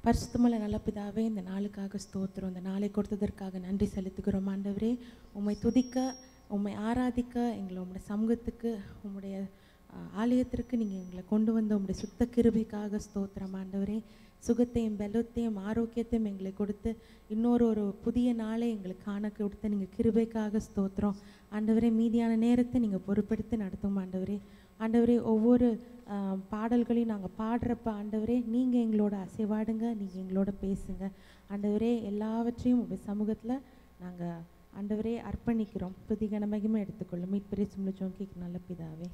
பரிசுத்தமுள்ள நல்ல பிதாவே இந்த நாளுக்காக ஸ்தோத்திரம் இந்த நாளை கொடுத்ததற்காக நன்றி செலுத்துகிறோம் ஆண்டவரே உம்மை துதிக்க உம்மை ஆராதிக்க எங்களை உம்முடைய சமூகத்துக்கு உம்முடைய அஹ், ஆலயத்திற்கு நீங்கள் எங்களை கொண்டு வந்த உம்முடைய சுத்த கிருபைக்காக ஸ்தோத்திரம் ஆண்டவரே சுகத்தையும் பலத்தையும் ஆரோக்கியத்தையும் எங்களை கொடுத்து இன்னொரு ஒரு புதிய நாளை எங்களுக்கு காண கொடுத்து நீங்கள் கிருபைக்காக ஸ்தோத்திரம் ஆண்டவரே மீதியான நேரத்தை நீங்கள் பொறுப்பெடுத்து நடத்தும் ஆண்டவரே ஆண்டவரே ஒவ்வொரு ஆஹ், பாடல்களையும் நாங்கள் பாடுறப்ப ஆண்டவரே நீங்கள் எங்களோட அசைவாடுங்க நீங்கள் எங்களோட பேசுங்க ஆண்டவரே எல்லாவற்றையும் உங்கள் சமூகத்தில் நாங்கள் ஆண்டவரே அர்ப்பணிக்கிறோம் துதிகன மகிமை எடுத்துக்கொள்ளும் மீட்பெரிய சும்லிச்சோம் கேட்க நல்ல பிதாவே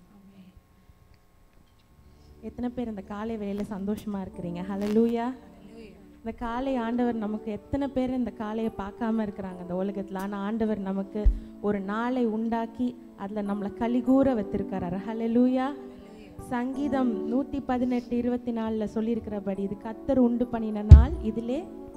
எத்தனை பேர் இந்த காலை வேளையில சந்தோஷமா இருக்கிறீங்க ஹalleluya இந்த காலை ஆண்டவர் நமக்கு எத்தனை பேர் இந்த காலையை பார்க்காம இருக்கிறாங்க இந்த உலகத்தில் ஆனால் ஆண்டவர் நமக்கு ஒரு நாளை உண்டாக்கி அதில் நம்மளை கலிகூற வைத்திருக்கிறாரு ஹalleluya சங்கீதம் நூற்றி பதினெட்டு இருபத்தி நாலில் சொல்லியிருக்கிறபடி இது கத்தர் உண்டு பண்ணின நாள் இதிலே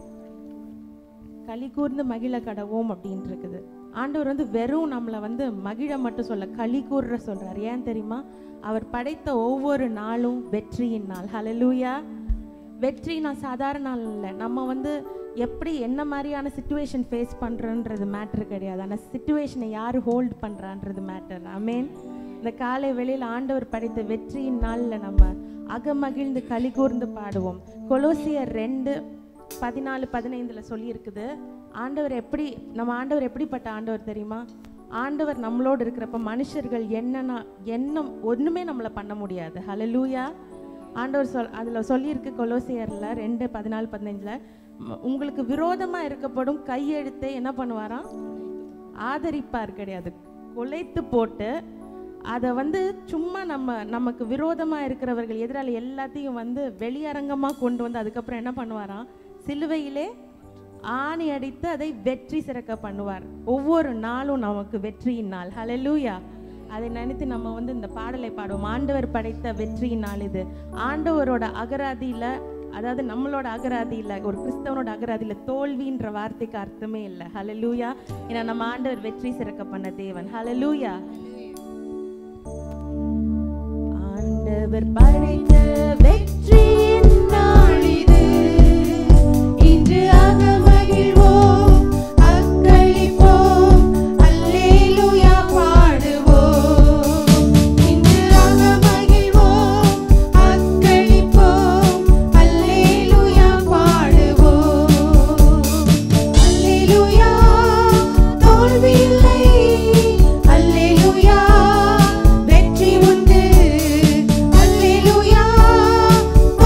களி கூர்ந்து மகிழ கடவோம் அப்படின்ட்டு இருக்குது ஆண்டவர் வந்து வெறும் நம்மளை வந்து மகிழ மட்டும் சொல்ல களி கூர்ற சொல்றாரு ஏன் தெரியுமா அவர் படைத்த ஒவ்வொரு நாளும் வெற்றியின் நாள் ஹalleluya வெற்றி நான் சாதாரண நாள் இல்லை நம்ம வந்து எப்படி என்ன மாதிரியான சுச்சுவேஷன் ஃபேஸ் பண்ணுறன்றது மேட்ரு கிடையாது ஆனால் சுச்சுவேஷனை யார் ஹோல்ட் பண்ணுறான்றது மேட்டர் ஆமேன் இந்த காலை வெளியில் ஆண்டவர் படைத்த வெற்றியின் நாளில் நம்ம அகமகிழ்ந்து களி கூர்ந்து பாடுவோம் கொலோசியர் ரெண்டு பதினாலு பதினைந்தில் சொல்லியிருக்குது ஆண்டவர் எப்படி நம்ம ஆண்டவர் எப்படிப்பட்ட ஆண்டவர் தெரியுமா ஆண்டவர் நம்மளோடு இருக்கிறப்ப மனுஷர்கள் என்னன்னா எண்ணம் ஒன்றுமே நம்மளை பண்ண முடியாது ஹalleluya ஆண்டவர் சொல் அதில் சொல்லியிருக்கு கொலோசியரில் ரெண்டு பதினாலு பதினஞ்சில் உங்களுக்கு விரோதமாக இருக்கப்படும் கையெழுத்தை என்ன பண்ணுவாராம் ஆதரிப்பார் கிடையாது கொலைத்து போட்டு அதை வந்து சும்மா நம்ம நமக்கு விரோதமாக இருக்கிறவர்கள் எதிராளி எல்லாத்தையும் வந்து வெளியரங்கமாக கொண்டு வந்து அதுக்கப்புறம் என்ன பண்ணுவாராம் சிலுவையிலே ஆணி அடித்து அதை வெற்றி சிறக்க பண்ணுவார் ஒவ்வொரு நாளும் நமக்கு வெற்றியின் நாள் ஹalleluya அதை நினைத்து நம்ம வந்து இந்த பாடலை பாடுவோம் ஆண்டவர் படைத்த வெற்றியின் நாள் இது ஆண்டவரோட அகராதியில அதாவது நம்மளோட அகராதியில ஒரு கிறிஸ்தவனோட அகராதியில தோல்வின்ற வார்த்தைக்கு அர்த்தமே இல்லை ஹalleluya ஏன்னா நம்ம ஆண்டவர் வெற்றி சிறக்க பண்ண தேவன் ஹalleluya ஆண்டவர் படைத்த வெற்றியின் நாளிது இன்று அகமகிழ்வோம் அக்களிப்போம் அல்லேலூயா பாடுவோம் இன்று அகமகிழ்வோம் அக்களிப்போம் அல்லேலூயா பாடுவோம் அல்லேலூயா தோல்வியில்லை அல்லேலூயா வெற்றி உண்டு அல்லேலூயா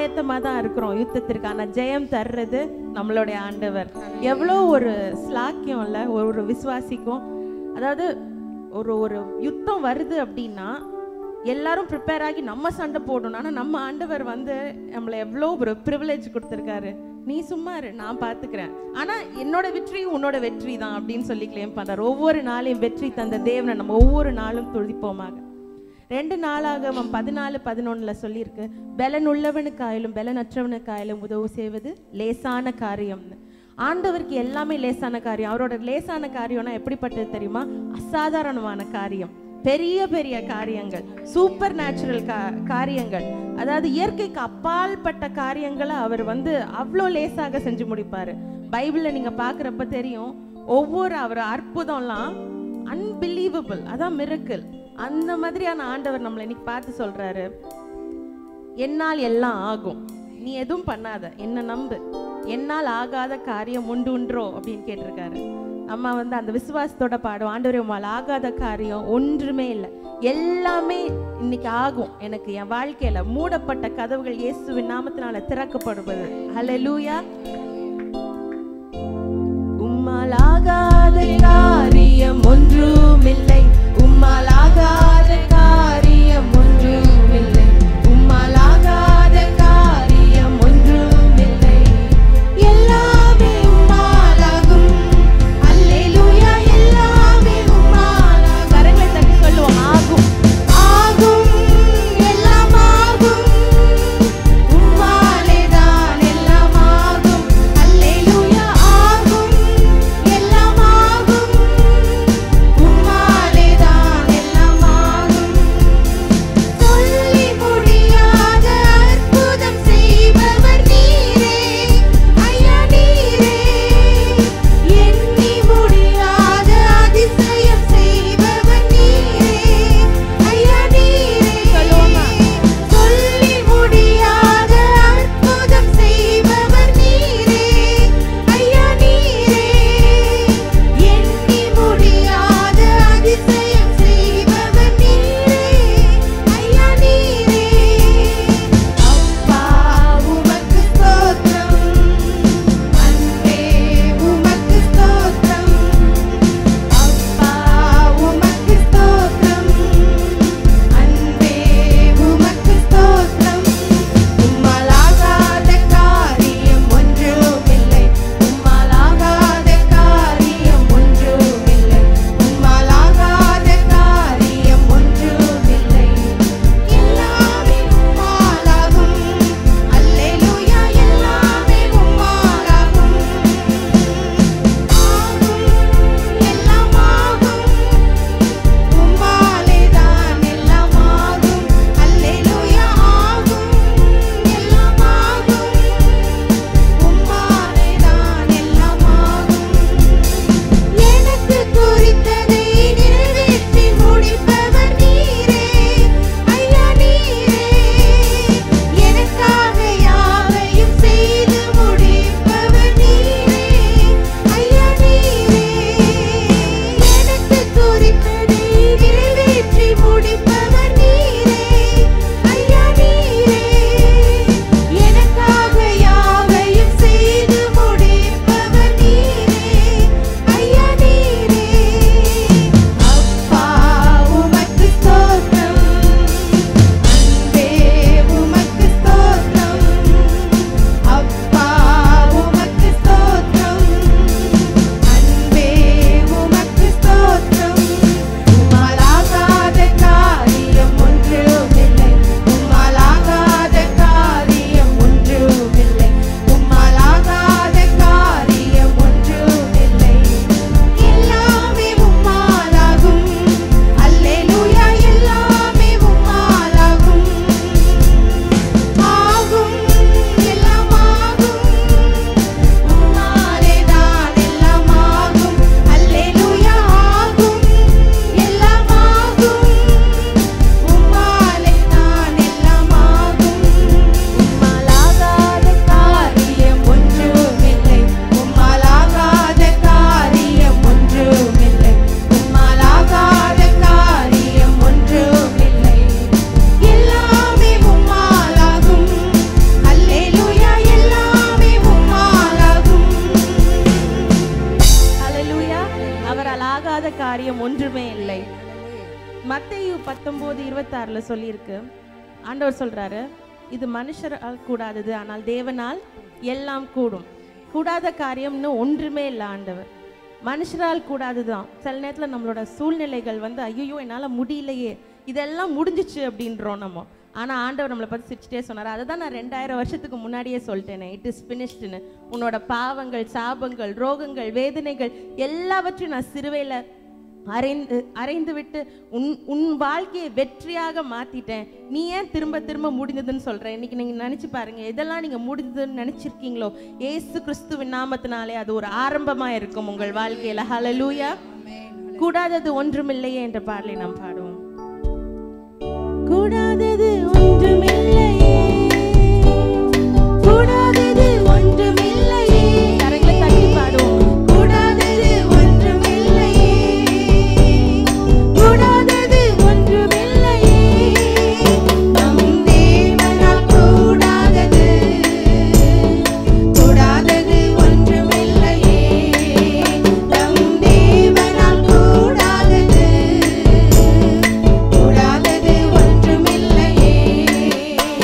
ஆயத்தமா தான் இருக்கிறோம் யுத்தத்திற்கு ஆனா ஜெயம் தர்றது நம்மளுடைய ஆண்டவர் எவ்வளோ ஒரு ஸ்லாக்கியம் இல்ல ஒரு ஒரு விசுவாசிக்கும் அதாவது ஒரு ஒரு யுத்தம் வருது அப்படின்னா எல்லாரும் ப்ரிப்பேர் ஆகி நம்ம சண்டை போடணும் ஆனா நம்ம ஆண்டவர் வந்து நம்மளை எவ்வளோ ஒரு ப்ரிவிலேஜ் கொடுத்துருக்காரு நீ சும்மா இரு நான் பார்த்துக்கிறேன் ஆனா என்னோட வெற்றி உன்னோட வெற்றி தான் அப்படின்னு சொல்லி கிளைம் பண்றாரு ஒவ்வொரு நாளையும் வெற்றி தந்த தேவனை நம்ம ஒவ்வொரு நாளும் துதிப்போமாக ரெண்டு நாளாக பதினாலு பதினொன்னுல சொல்லியிருக்கு பலன் உள்ளவனுக்காயிலும் பலனற்றவனுக்காயிலும் உதவு செய்வது லேசான காரியம்னு ஆண்டவருக்கு எல்லாமே லேசான காரியம் அவரோட லேசான காரியம்னா எப்படிப்பட்டது தெரியுமா அசாதாரணமான காரியம் பெரிய பெரிய காரியங்கள் சூப்பர் நேச்சுரல் கா காரியங்கள் அதாவது இயற்கைக்கு அப்பால்பட்ட காரியங்களை அவர் வந்து அவ்வளோ லேசாக செஞ்சு முடிப்பாரு பைபிளில் நீங்க பார்க்குறப்ப தெரியும் ஒவ்வொரு அவர் அற்புதம்லாம் அன்பிலீவபிள் அதான் மிரக்கல் அந்த மாதிரியான ஆண்டவர் நம்மளை இன்னைக்கு பார்த்து சொல்றாரு என்னால் எல்லாம் ஆகும் நீ எதுவும் பண்ணாத என்ன நம்பு என்னால் ஆகாத காரியம் உண்டு உன்றோ அப்படின்னு கேட்டிருக்காரு அம்மா வந்து அந்த விசுவாசத்தோட பாடும் ஆண்டவரே உம்மால் ஆகாத காரியம் ஒன்றுமே இல்லை எல்லாமே இன்னைக்கு ஆகும் எனக்கு என் வாழ்க்கையில மூடப்பட்ட கதவுகள் இயேசுவின் நாமத்தினால திறக்கப்படுவது ஹalleluya உம்மால் ஆகாத காரியம் ஒன்றுமில்லை உம்மால் ஆகாத காரியம் ஒன்றுமில்லை உம்மால் ஆகாத காரியம் ஒன்றுமில்லை எல்லாமே உம்மாலாகும் அல்லேலூயா எல்லாமே உம்மாலாகும் கரங்களை தட்டி சொல்லுவோம் ஆகும் ஆகும் எல்லாம் ஆகும் உம்மாலே தான் எல்லாம் ஆகும் அல்லேலூயா ஆகும் எல்லாம் ஆகும் உம்மாலே தான் எல்லாம் மத்தேயு பத்தொம்போது இருபத்தாறில் சொல்லியிருக்கு ஆண்டவர் சொல்றாரு இது மனுஷரால் கூடாதது ஆனால் தேவனால் எல்லாம் கூடும் கூடாத காரியம்னு ஒன்றுமே இல்லை ஆண்டவர் மனுஷரால் கூடாதுதான் சில நேரத்தில் நம்மளோட சூழ்நிலைகள் வந்து ஐயோ என்னால் முடியலையே இதெல்லாம் முடிஞ்சிச்சு அப்படின்றோம் நம்ம ஆனால் ஆண்டவர் நம்மளை பற்றி சிரிச்சிட்டே சொன்னார் அதை தான் நான் ரெண்டாயிரம் வருஷத்துக்கு முன்னாடியே சொல்லிட்டேனே இட் இஸ் ஃபினிஷ்டுன்னு உன்னோட பாவங்கள் சாபங்கள் ரோகங்கள் வேதனைகள் எல்லாவற்றையும் நான் சிறுவையில் அரைந்து அரைந்து விட்டு உன் உன் வாழ்க்கையை வெற்றியாக மாத்திட்டேன் நீ ஏன் திரும்ப திரும்ப முடிந்ததுன்னு சொல்றேன் இன்னைக்கு நீங்க நினைச்சு பாருங்க எதெல்லாம் நீங்க முடிந்ததுன்னு நினைச்சிருக்கீங்களோ ஏசு கிறிஸ்துவின் நாமத்தினாலே அது ஒரு ஆரம்பமா இருக்கும் உங்கள் வாழ்க்கையில ஹalleluya கூடாதது ஒன்றுமில்லையே என்ற பாடலை நாம் பாடுவோம் கூடாதது ஒன்றுமில்லையே கூடாதது ஒன்றுமில்லையே கரங்களை தட்டி பாடுவோம் கூடாதது ஒன்றுமில்லையே கூடாதது ஒன்றுமில்லையே நம் தேவனால் கூடாதது கூடாதது ஒன்றுமில்லையே நம் தேவனால் கூடாதது கூடாதது ஒன்றுமில்லையே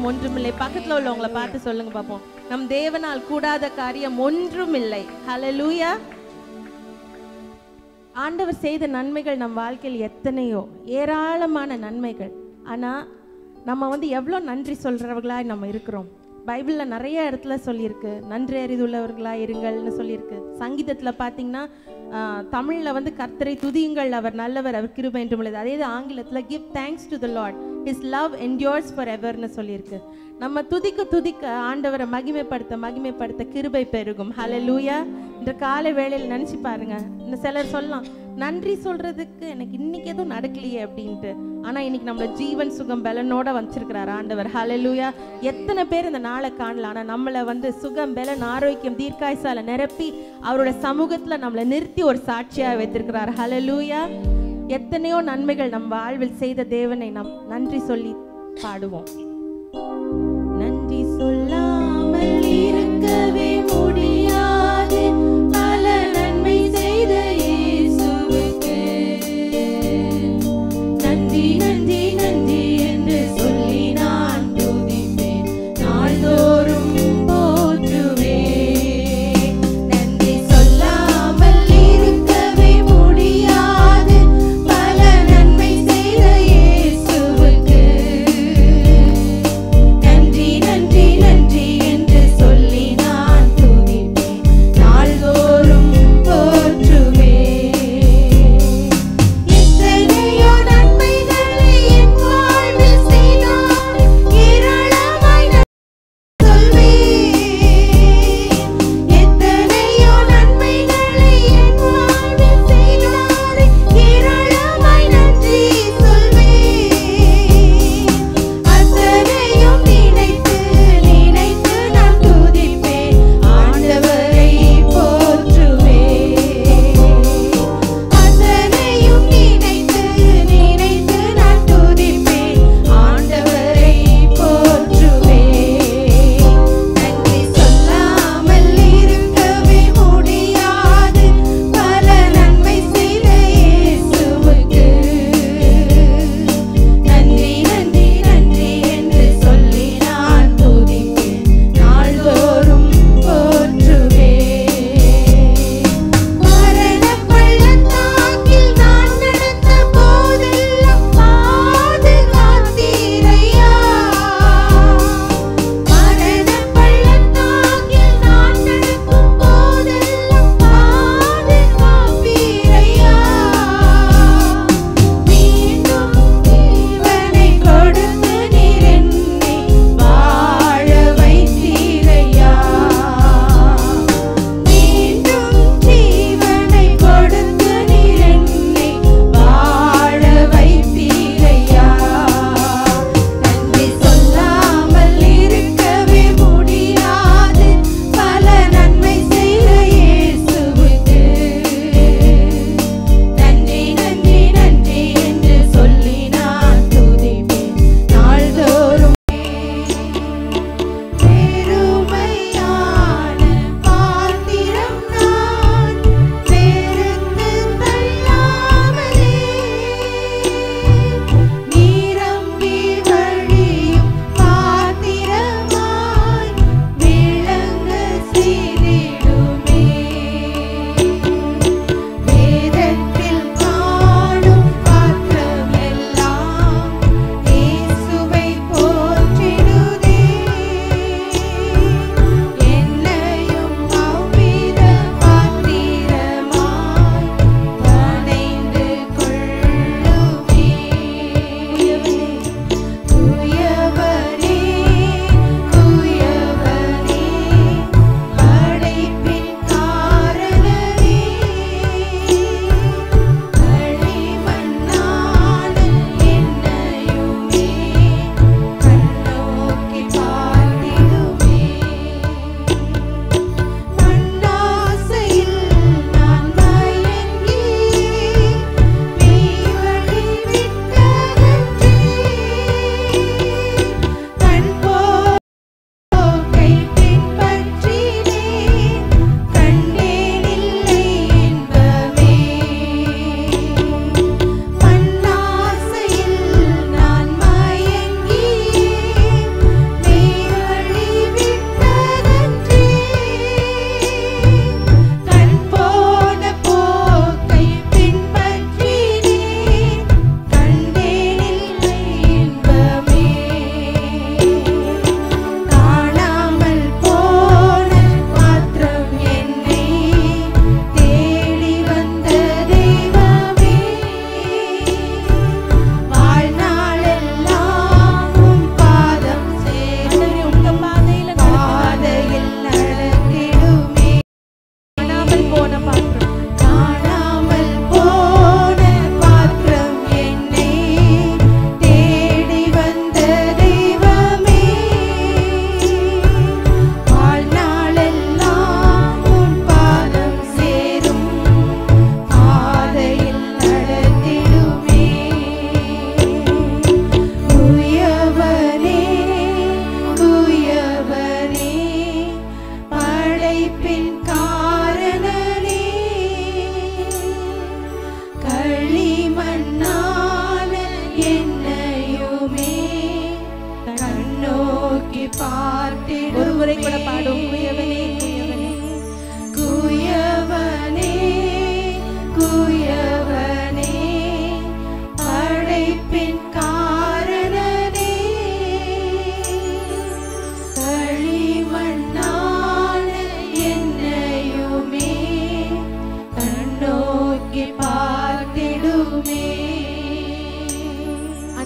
ஒன்றுமில்லை பக்கத்துல உள்ளவங்களை பார்த்து சொல்லுங்க பார்ப்போம் நம் தேவனால் கூடாத காரியம் ஒன்றுமில்லை ஹalleluya ஆண்டவர் செய்த நன்மைகள் நம் வாழ்க்கையில் எத்தனையோ ஏராளமான நன்மைகள் ஆனா நம்ம வந்து எவ்வளோ நன்றி சொல்றவர்களாய் நம்ம இருக்கிறோம் பைபிளில் நிறைய இடத்துல சொல்லியிருக்கு நன்றி அறிதுள்ளவர்களா இருங்கள்னு சொல்லியிருக்கு சங்கீதத்தில் பார்த்தீங்கன்னா தமிழில் வந்து கர்த்தரை துதியுங்கள் அவர் நல்லவர் அவர் கிருபை என்று உள்ளது அதே இது ஆங்கிலத்தில் give thanks to the lord his love endures for எவர்னு சொல்லியிருக்கு நம்ம துதிக்க துதிக்க ஆண்டவரை மகிமைப்படுத்த மகிமைப்படுத்த கிருபை பெருகும் ஹalleluya இந்த காலை வேளையில் நினச்சி பாருங்க இந்த சிலர் சொல்லலாம் நன்றி சொல்றதுக்கு எனக்கு இன்னைக்கு எதுவும் நடக்கலையே அப்படின்ட்டு ஆனா இன்னைக்கு நம்மள ஜீவன் சுகம் பலனோட வச்சிருக்கிறார் ஆண்டவர் ஹalleluya எத்தனை பேர் இந்த நாளை காணலாம் ஆனா நம்மளை வந்து சுகம் பலன் ஆரோக்கியம் தீர்க்காயசால நிரப்பி அவரோட சமூகத்துல நம்மளை நிறுத்தி ஒரு சாட்சியா வைத்திருக்கிறார் ஹalleluya எத்தனையோ நன்மைகள் நம் வாழ்வில் செய்த தேவனை நாம் நன்றி சொல்லி பாடுவோம் நன்றி சொல்லாமல் இருக்கவே முடியாது பல நன்மை செய்த இயேசுவுக்கு நன்றி நன்றி நன்றி என்று சொல்லி நான் துதிப்பேன் நாள்தோறும் போற்றுவேன் நன்றி சொல்லாமல் இருக்கவே முடியாது பல நன்மை செய்த இயேசுவுக்கு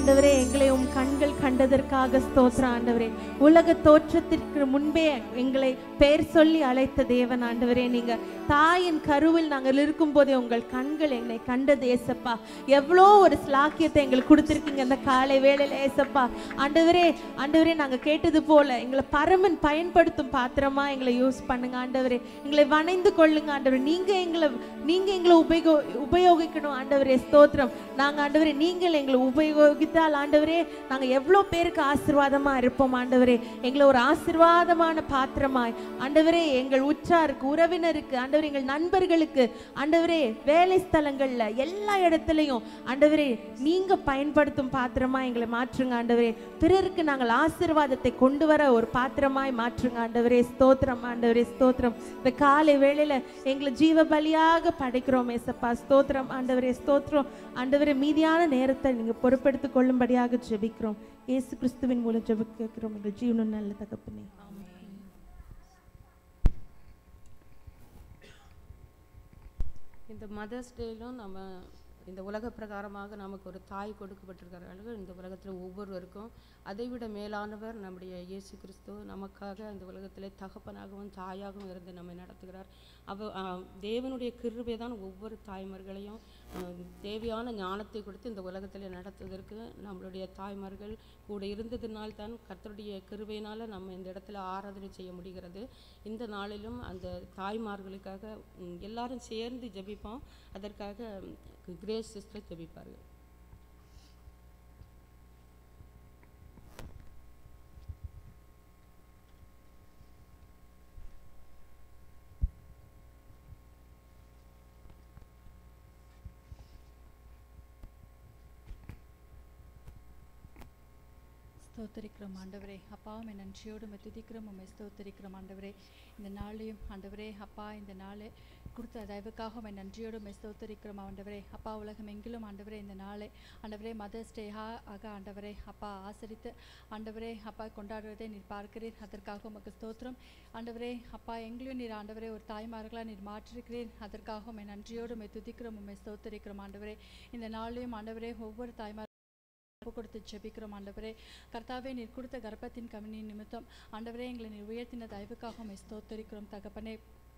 ஆண்டவரே எங்களை உம் கண்கள் கண்டதற்காக ஸ்தோத்திரம் ஆண்டவரே உலக தோற்றத்திற்கு முன்பே எங்களை பெயர் சொல்லி அழைத்த தேவன் ஆண்டவரே நீங்க தாயின் கருவில் நாங்கள் இருக்கும் போதே உங்கள் கண்கள் எங்களை கண்டது ஏசப்பா எவ்வளோ ஒரு ஸ்லாக்கியத்தை எங்களுக்கு கொடுத்துருக்கீங்க அந்த காலை வேளையில ஏசப்பா ஆண்டவரே ஆண்டவரே நாங்க கேட்டது போல எங்களை பரமன் பயன்படுத்தும் பாத்திரமா எங்களை யூஸ் பண்ணுங்க ஆண்டவரே எங்களை வணைந்து கொள்ளுங்க ஆண்டவரே நீங்க எங்களை நீங்க எங்களை உபயோக உபயோகிக்கணும் ஆண்டவரே ஸ்தோத்திரம் நாங்க ஆண்டவரே நீங்கள் எங்களை உபயோகித்தால் ஆண்டவரே நாங்க எவ்வளோ பேருக்கு ஆசீர்வாதமா இருப்போம் ஆண்டவரே எங்களை ஒரு ஆசீர்வாதமான பாத்திரமாய் ஆண்டவரே எங்கள் உற்றாருக்கு உறவினருக்கு ஆண்டவரே எங்கள் நண்பர்களுக்கு ஆண்டவரே வேலை ஸ்தலங்கள்ல எல்லா இடத்துலையும் ஆண்டவரே நீங்க பயன்படுத்தும் பாத்திரமா எங்களை மாற்றுங்க ஆண்டவரே பிறருக்கு நாங்கள் ஆசீர்வாதத்தை கொண்டு வர ஒரு பாத்திரமாய் மாற்றுங்க ஆண்டவரே ஸ்தோத்திரம் ஆண்டவரே ஸ்தோத்திரம் இந்த காலை வேளையில எங்களை ஜீவ பலியாக படைக்கிறோம் ஏசப்பா ஸ்தோத்திரம் ஆண்டவரே ஸ்தோத்திரம் ஆண்டவரே மீதியான நேரத்தை நீங்க பொறுப்பெடுத்துக் கொள்ளும்படியாக ஜெபிக்கிறோம் இயேசு கிறிஸ்துவின் மூலம் ஜெப கேட்கிறோம் எங்கள் ஜீவனும் நல்ல தகப்பனே இந்த மதர்ஸ் டேலும் நம்ம இந்த உலக பிரகாரமாக நமக்கு ஒரு தாய் கொடுக்கப்பட்டிருக்கிறார்கள் இந்த உலகத்தில் ஒவ்வொருவருக்கும் அதைவிட மேலானவர் நம்முடைய இயேசு கிறிஸ்து நமக்காக இந்த உலகத்திலே தகப்பனாகவும் தாயாகவும் இருந்து நம்மை நடத்துகிறார் அவ ஆ, தேவனுடைய கிருபை தான் ஒவ்வொரு தாய்மார்களையும் ஆ, தேவையான ஞானத்தை கொடுத்து இந்த உலகத்திலே நடத்துவதற்கு நம்மளுடைய தாய்மார்கள் கூட இருந்ததினால் தான் கர்த்தருடைய கிருபையினால் நம்ம இந்த இடத்துல ஆராதனை செய்ய முடிகிறது இந்த நாளிலும் அந்த தாய்மார்களுக்காக ம், எல்லாரும் சேர்ந்து ஜெபிப்போம் அதற்காக கிரேஸ் சிஸ்டர் ஜெபிப்பார்கள் ஸ்தோத்தரிக்கிறோம் ஆண்டவரே அப்பா உம்மை நன்றியோடு உம்மை துதிக்கிறோம் உம்மை ஸ்தோத்தரிக்கிறோம் ஆண்டவரே இந்த நாளையும் ஆண்டவரே அப்பா இந்த நாளை கொடுத்த தயவுக்காக உம்மை நன்றியோடு உம்மை ஸ்தோத்தரிக்கிறோம் ஆண்டவரே அப்பா உலகம் எங்கிலும் ஆண்டவரே இந்த நாளை ஆண்டவரே மதர்ஸ் டே ஆக ஆண்டவரே அப்பா ஆசரித்து ஆண்டவரே அப்பா கொண்டாடுவதை நீர் பார்க்கிறீர் அதற்காக உமக்கு ஸ்தோத்திரம் ஆண்டவரே அப்பா எங்களையும் நீர் ஆண்டவரே ஒரு தாய்மார்களாக நீர் மாற்றிருக்கிறீர் அதற்காக உம்மை நன்றியோடு உம்மை துதிக்கிறோம் உம்மை ஸ்தோத்தரிக்கிறோம் ஆண்டவரே இந்த நாளையும் ஆண்டவரே ஒவ்வொரு தாய்மார் ஒப்பு கொடுத்து ஜெபிக்கிறோம் ஆண்டவரே கர்த்தாவே நீர் கொடுத்த கர்ப்பத்தின் கவினி நிமித்தம் ஆண்டவரே எங்களை நீர் உயர்த்தின தயவுக்காக உம்மை ஸ்தோத்தரிக்கிறோம் தகப்பனே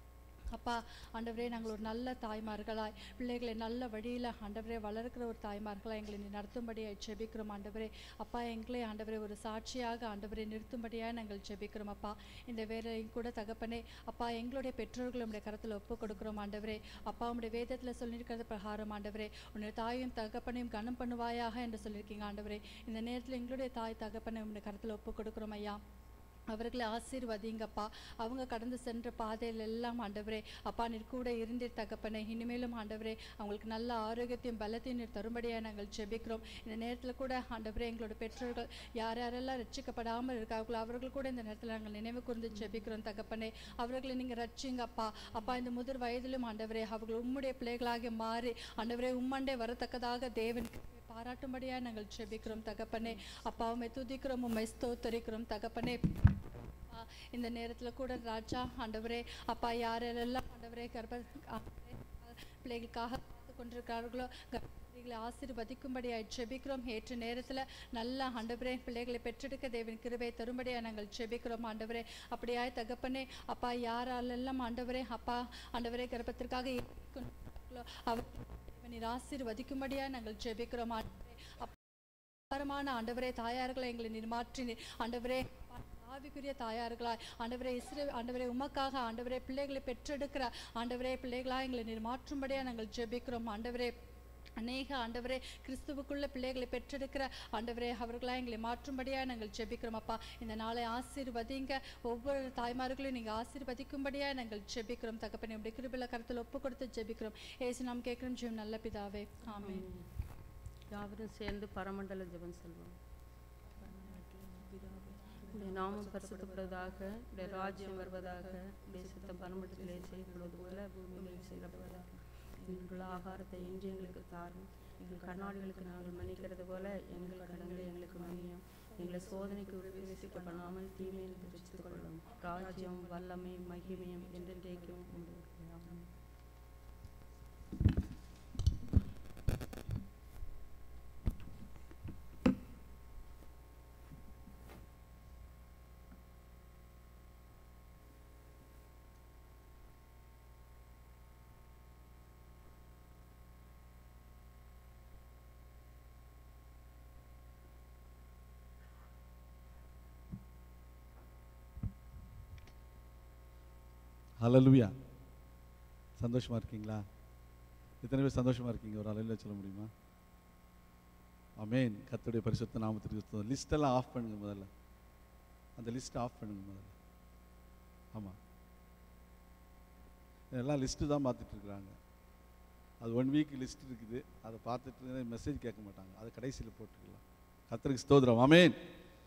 அப்பா ஆண்டவரே நாங்கள் ஒரு நல்ல தாய்மார்களாய் பிள்ளைகளை நல்ல வழியில் ஆண்டவரே வளர்க்கிற ஒரு தாய்மார்களாய் எங்களை நீ நடத்தும்படியாய் ஜெபிக்கிறோம் ஆண்டவரே அப்பா எங்களை ஆண்டவரே ஒரு சாட்சியாக ஆண்டவரை நிறுத்தும்படியாக நாங்கள் ஜெபிக்கிறோம் அப்பா இந்த வேலையும் கூட தகப்பனே அப்பா எங்களுடைய பெற்றோர்கள் உடைய கரத்தில் ஒப்பு கொடுக்கிறோம் ஆண்டவரே அப்பா உடைய வேதத்தில் சொல்லியிருக்கிறது பிரகாரம் ஆண்டவரே உன்னுடைய தாயும் தகப்பனையும் கனம் பண்ணுவாயாக என்று சொல்லியிருக்கீங்க ஆண்டவரே இந்த நேரத்தில் எங்களுடைய தாய் தகப்பனை உடைய கரத்தில் ஒப்பு கொடுக்கிறோம் ஐயா அவர்களை ஆசீர்வதிங்கப்பா அவங்க கடந்து சென்ற பாதையில் எல்லாம் ஆண்டவரே அப்பா நீர் கூட இருந்தீர் தகப்பனே இனிமேலும் ஆண்டவரே அவங்களுக்கு நல்ல ஆரோக்கியத்தையும் பலத்தையும் நீர் தரும்படியாக நாங்கள் ஜெபிக்கிறோம் இந்த நேரத்தில் கூட ஆண்டவரே எங்களோட பெற்றோர்கள் யார் யாரெல்லாம் ரட்சிக்கப்படாமல் இருக்காங்களோ அவர்கள் கூட இந்த நேரத்தில் நாங்கள் நினைவு கூர்ந்து ஜெபிக்கிறோம் தகப்பனே அவர்களை நீங்கள் ரட்சிங்கப்பா அப்பா இந்த முதிர் வயதிலும் ஆண்டவரே அவர்கள் உம்முடைய பிள்ளைகளாக மாறி ஆண்டவரே உம்மண்டே வரத்தக்கதாக தேவன் பாராட்டும்படியாக நாங்கள் ஜெபிக்கிறோம் தகப்பனே அப்பா உம்மை துதிக்கிறோம் உம்மை ஸ்தோத்தரிக்கிறோம் தகப்பனே அப்பா, இந்த நேரத்தில் கூட ராஜா ஆண்டவரே அப்பா யாரெல்லாம் ஆண்டவரே கர்ப்ப ஆண்டவரே, பிள்ளைகளுக்காக காத்து கொண்டிருக்கிறார்களோ கர்ப்பவதிகளை ஆசீர்வதிக்கும்படியாய் ஜெபிக்கிறோம் ஏற்ற நேரத்தில் நல்ல ஆண்டவரே பிள்ளைகளை பெற்றெடுக்க தேவன் கிருபை தரும்படியாக நாங்கள் ஜெபிக்கிறோம் ஆண்டவரே அப்படியாய் தகப்பனே அப்பா யாராலெல்லாம் ஆண்டவரே அப்பா ஆண்டவரே கர்ப்பத்திற்காக இருக்கிறார்களோ அவர் நீர் ஆசீர்வதிக்கும்படியாக நாங்கள் ஜெபிக்கிறோம் ஆண்டவரே அப்பா பரமான ஆண்டவரே தாயார்களை எங்களை நீர் மாற்றினீர் ஆண்டவரே ஆவிக்குரிய தாயார்களாய் ஆண்டவரே இஸ்ரே ஆண்டவரே உமக்காக ஆண்டவரே பிள்ளைகளை பெற்றெடுக்கிற ஆண்டவரே பிள்ளைகளா எங்களை நீர் மாற்றும்படியாக நாங்கள் ஜெபிக்கிறோம் ஆண்டவரே அநேக ஆண்டவரே கிறிஸ்துவுக்குள்ள பிள்ளைகளை பெற்றெடுக்கிற ஆண்டவரே அவர்களாக எங்களை மாற்றும்படியாக நாங்கள் ஜெபிக்கிறோம் அப்பா இந்த நாளை ஆசீர்வதிங்க ஒவ்வொரு தாய்மார்களையும் நீங்கள் ஆசீர்வதிக்கும்படியாக நாங்கள் ஜெபிக்கிறோம் தகப்பனே உடைய கிருபில கருத்தில் ஒப்பு கொடுத்து ஜெபிக்கிறோம் ஏசு நாம் கேட்கிறோம் ஜீவன் நல்ல பிதாவே ஆமென் யாவரும் சேர்ந்து பரமண்டல ஜெபம் சொல்வோம் உடைய நாமம் பரிசுத்தப்படுவதாக உடைய ராஜ்யம் வருவதாக உடைய சித்தம் பரமண்டத்திலே செய்யப்படுவது போல பூமியிலே செய்யப்படுவதாக எங்கள் ஆகாரத்தை இன்று எங்களுக்கு தாரும் எங்கள் கண்ணாடிகளுக்கு நாங்கள் மன்னிக்கிறது போல எங்கள் கடன்களை எங்களுக்கு மன்னியும் எங்களை சோதனைக்கு உபயோகிக்க பண்ணாமல் தீமையில் பிரித்துக் கொள்ளும் ராஜ்யம் வல்லமை மகிமையும் என்றென்றைக்கும் உண்டு ஆமென். ஹalleluya சந்தோஷமா இருக்கீங்களா எத்தனை பேர் சந்தோஷமா இருக்கீங்க ஒரு அலையில சொல்ல முடியுமா ஆமென் கர்த்தருடைய பரிசுத்த நாமத்திற்கு லிஸ்ட் எல்லாம் ஆஃப் பண்ணுங்க முதல்ல அந்த லிஸ்ட் ஆஃப் பண்ணுங்க முதல்ல ஆமா எல்லாம் லிஸ்ட்டு தான் பார்த்துட்டு இருக்கிறாங்க அது ஒன் வீக் லிஸ்ட் இருக்குது அதை பார்த்துட்டு மெசேஜ் கேட்க மாட்டாங்க அதை கடைசியில் போட்டுக்கலாம் கர்த்தருக்கு ஸ்தோத்திரம் ஆமென்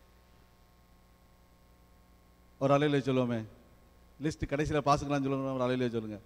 ஒரு அலையில சொல்லுவோமே லிஸ்ட் கடைசியில் பாசுக்கலாம்னு சொல்லுங்க ஒரு அலையில சொல்லுங்க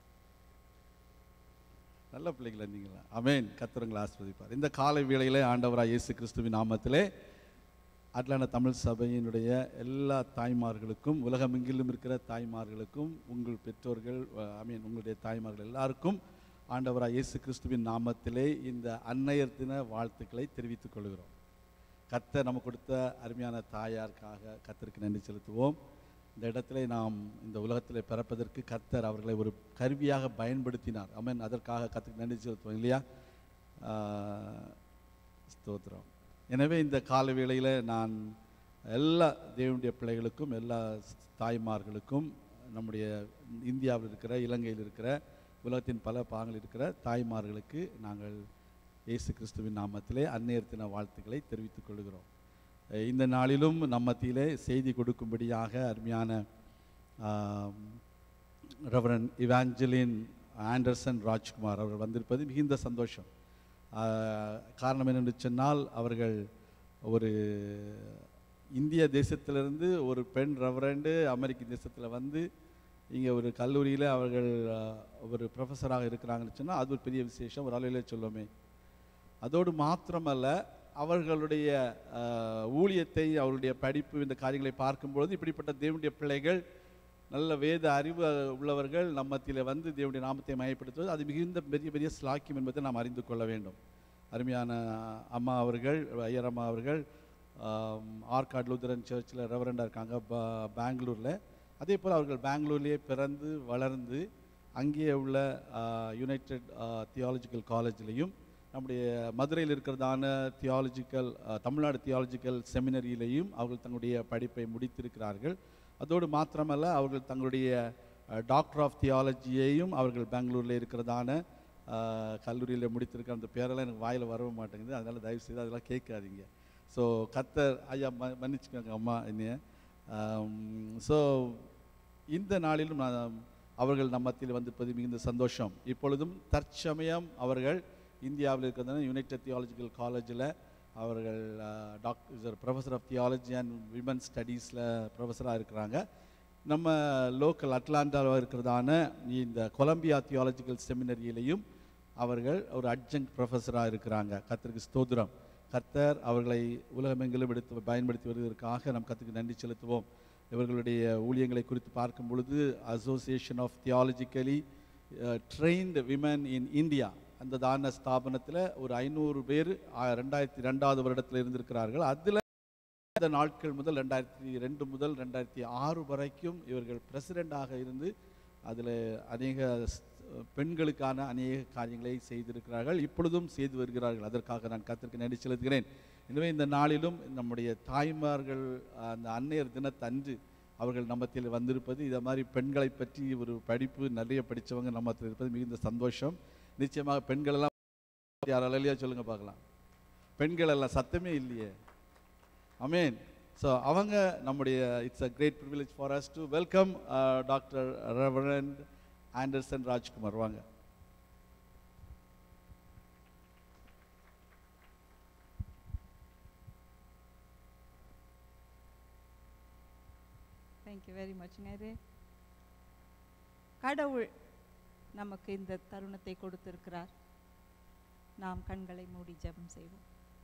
நல்ல பிள்ளைகள் இருந்தீங்களா அமேன் கர்த்தருங்களை ஆஸ்வதிப்பார் இந்த காலை வேளையிலே ஆண்டவராக இயேசு கிறிஸ்துவின் நாமத்திலே அட்லான தமிழ் சபையினுடைய எல்லா தாய்மார்களுக்கும் உலகமெங்கிலும் இருக்கிற தாய்மார்களுக்கும் உங்கள் பெற்றோர்கள் ஐ மீன் உங்களுடைய தாய்மார்கள் எல்லாருக்கும் ஆண்டவராக இயேசு கிறிஸ்துவின் நாமத்திலே இந்த அன்னையர் தின வாழ்த்துக்களை தெரிவித்துக் கொள்கிறோம் கர்த்தர் நமக்கு கொடுத்த அருமையான தாயாருக்காக கர்த்தருக்கு நன்றி செலுத்துவோம் இந்த இடத்துல நாம் இந்த உலகத்தில் பிறப்பதற்கு கர்த்தர் அவர்களை ஒரு கருவியாக பயன்படுத்தினார் அமேன் அதற்காக கர்த்தருக்கு நன்றி செலுத்துவோம் இல்லையா ஆஹ், ஸ்தோத்திரம் எனவே இந்த கால வேளையில் நான் எல்லா தேவனுடைய பிள்ளைகளுக்கும் எல்லா தாய்மார்களுக்கும் நம்முடைய இந்தியாவில் இருக்கிற இலங்கையில் இருக்கிற உலகத்தின் பல பாகங்களில் இருக்கிற தாய்மார்களுக்கு நாங்கள் இயேசு கிறிஸ்துவின் நாமத்திலே அந்நேர் தின வாழ்த்துக்களை தெரிவித்துக் கொள்கிறோம் அஹ் இந்த நாளிலும் நம் மத்தியிலே செய்தி கொடுக்கும்படியாக அருமையான ரெவரன் இவாஞ்சலின் ஆண்டர்சன் ராஜ்குமார் அவர் வந்திருப்பது மிகுந்த சந்தோஷம் ஆஹ் காரணம் என்னென்று சொன்னால் அவர்கள் ஒரு இந்திய தேசத்திலிருந்து ஒரு பெண் ரெவரண்டு அமெரிக்க தேசத்தில் வந்து இங்கே ஒரு கல்லூரியில் அவர்கள் ஆஹ், ஒரு ப்ரொஃபஸராக இருக்கிறாங்கன்னு சொன்னால் அது ஒரு பெரிய விசேஷம் ஒரு அலையிலே சொல்லுவோமே அதோடு மாத்திரமல்ல அவர்களுடைய ஆஹ், ஊழியத்தை அவருடைய படிப்பு இந்த காரியங்களை பார்க்கும்பொழுது இப்படிப்பட்ட தேவனுடைய பிள்ளைகள் நல்ல வேத அறிவு உள்ளவர்கள் நம்ம மத்தியில் வந்து தேவனுடைய நாமத்தை மயப்படுத்துவது அது மிகுந்த பெரிய பெரிய ஸ்லாக்கியம் என்பதை நாம் அறிந்து கொள்ள வேண்டும் அருமையான அம்மா அவர்கள் ஐயர் அம்மா அவர்கள் ஆம், ஆர்காட் லூதரன் சர்ச்சில் ரெவரண்டாக இருக்காங்க ப- பெங்களூரில் அதே போல் அவர்கள் பெங்களூர்லேயே பிறந்து வளர்ந்து அங்கேயே உள்ள யுனைடெட் தியாலஜிக்கல் காலேஜ்லேயும் நம்முடைய மதுரையில் இருக்கிறதான தியாலஜிக்கல் தமிழ்நாடு தியாலஜிக்கல் செமினரியிலையும் அவர்கள் தங்களுடைய படிப்பை முடித்திருக்கிறார்கள் அதோடு மாத்திரமல்ல அவர்கள் தங்களுடைய டாக்டர் ஆஃப் தியாலஜியையும் அவர்கள் பெங்களூரில் இருக்கிறதான கல்லூரியில் முடித்திருக்கிற அந்த பேரெல்லாம் எனக்கு வாயில் வரவே மாட்டேங்குது அதனால் தயவு செய்து அதெல்லாம் கேட்காதீங்க ஸோ கத்தர் ஐயா ம மன்னிச்சுக்கோங்க அம்மா என்னைய ஸோ இந்த நாளிலும் நான் அவர்கள் நம்ம மத்தியில் வந்திருப்பது மிகுந்த சந்தோஷம் இப்பொழுதும் தற்சமயம் அவர்கள் இந்தியாவில் இருக்கிறதான யுனைடெட் தியாலஜிக்கல் காலேஜில் அவர்கள் doctor professor of theology and women ஸ்டடீஸில் ப்ரொஃபஸராக இருக்கிறாங்க நம்ம லோக்கல் அட்லாண்டாவில் இருக்கிறதான இந்த கொலம்பியா தியாலஜிக்கல் செமினரியிலையும் அவர்கள் ஒரு அட்ஜங்க் ப்ரொஃபஸராக இருக்கிறாங்க கர்த்தருக்கு ஸ்தோத்திரம் கர்த்தர் அவர்களை உலகமெங்கிலும் எடுத்து பயன்படுத்தி வருவதற்காக நம் கர்த்தருக்கு நன்றி செலுத்துவோம் இவர்களுடைய ஊழியங்களை குறித்து பார்க்கும் பொழுது association of theologically trained women in India அந்த தான ஸ்தாபனத்தில் ஒரு ஐநூறு பேர் ஆ- ரெண்டாயிரத்தி ரெண்டாவது வருடத்தில் இருந்திருக்கிறார்கள் அதில் இந்த நாட்கள் முதல் ரெண்டாயிரத்தி ரெண்டு முதல் ரெண்டாயிரத்தி ஆறு வரைக்கும் இவர்கள் பிரசிடெண்டாக இருந்து அதில் அநேக ஸ்- பெண்களுக்கான அநேக காரியங்களை செய்திருக்கிறார்கள் இப்பொழுதும் செய்து வருகிறார்கள் அதற்காக நான் கத்திற்கு நன்றி செலுத்துகிறேன் எனவே இந்த நாளிலும் நம்முடைய தாய்மார்கள் அந்த அன்னையர் தினத்தன்று அவர்கள் நம்மத்தில் வந்திருப்பது இதை மாதிரி பெண்களை பற்றி ஒரு படிப்பு நிறைய படித்தவங்க நம்மத்தில் இருப்பது மிகுந்த சந்தோஷம் நிச்சயமாக பெண்கள் எல்லாம் யார் அலையிலையா சொல்லுங்க பார்க்கலாம் பெண்கள் எல்லாம் சத்தமே இல்லையே அமேன் ஸோ அவங்க நம்முடைய it's a great privilege for us to welcome doctor reverend Anderson Rajkumar வாங்க தேங்க்யூ வெரி மச் நேரு கடவுள் நமக்கு இந்த தருணத்தை கொடுத்திருக்கிறார் நாம் கண்களை மூடி ஜெபம் செய்வோம்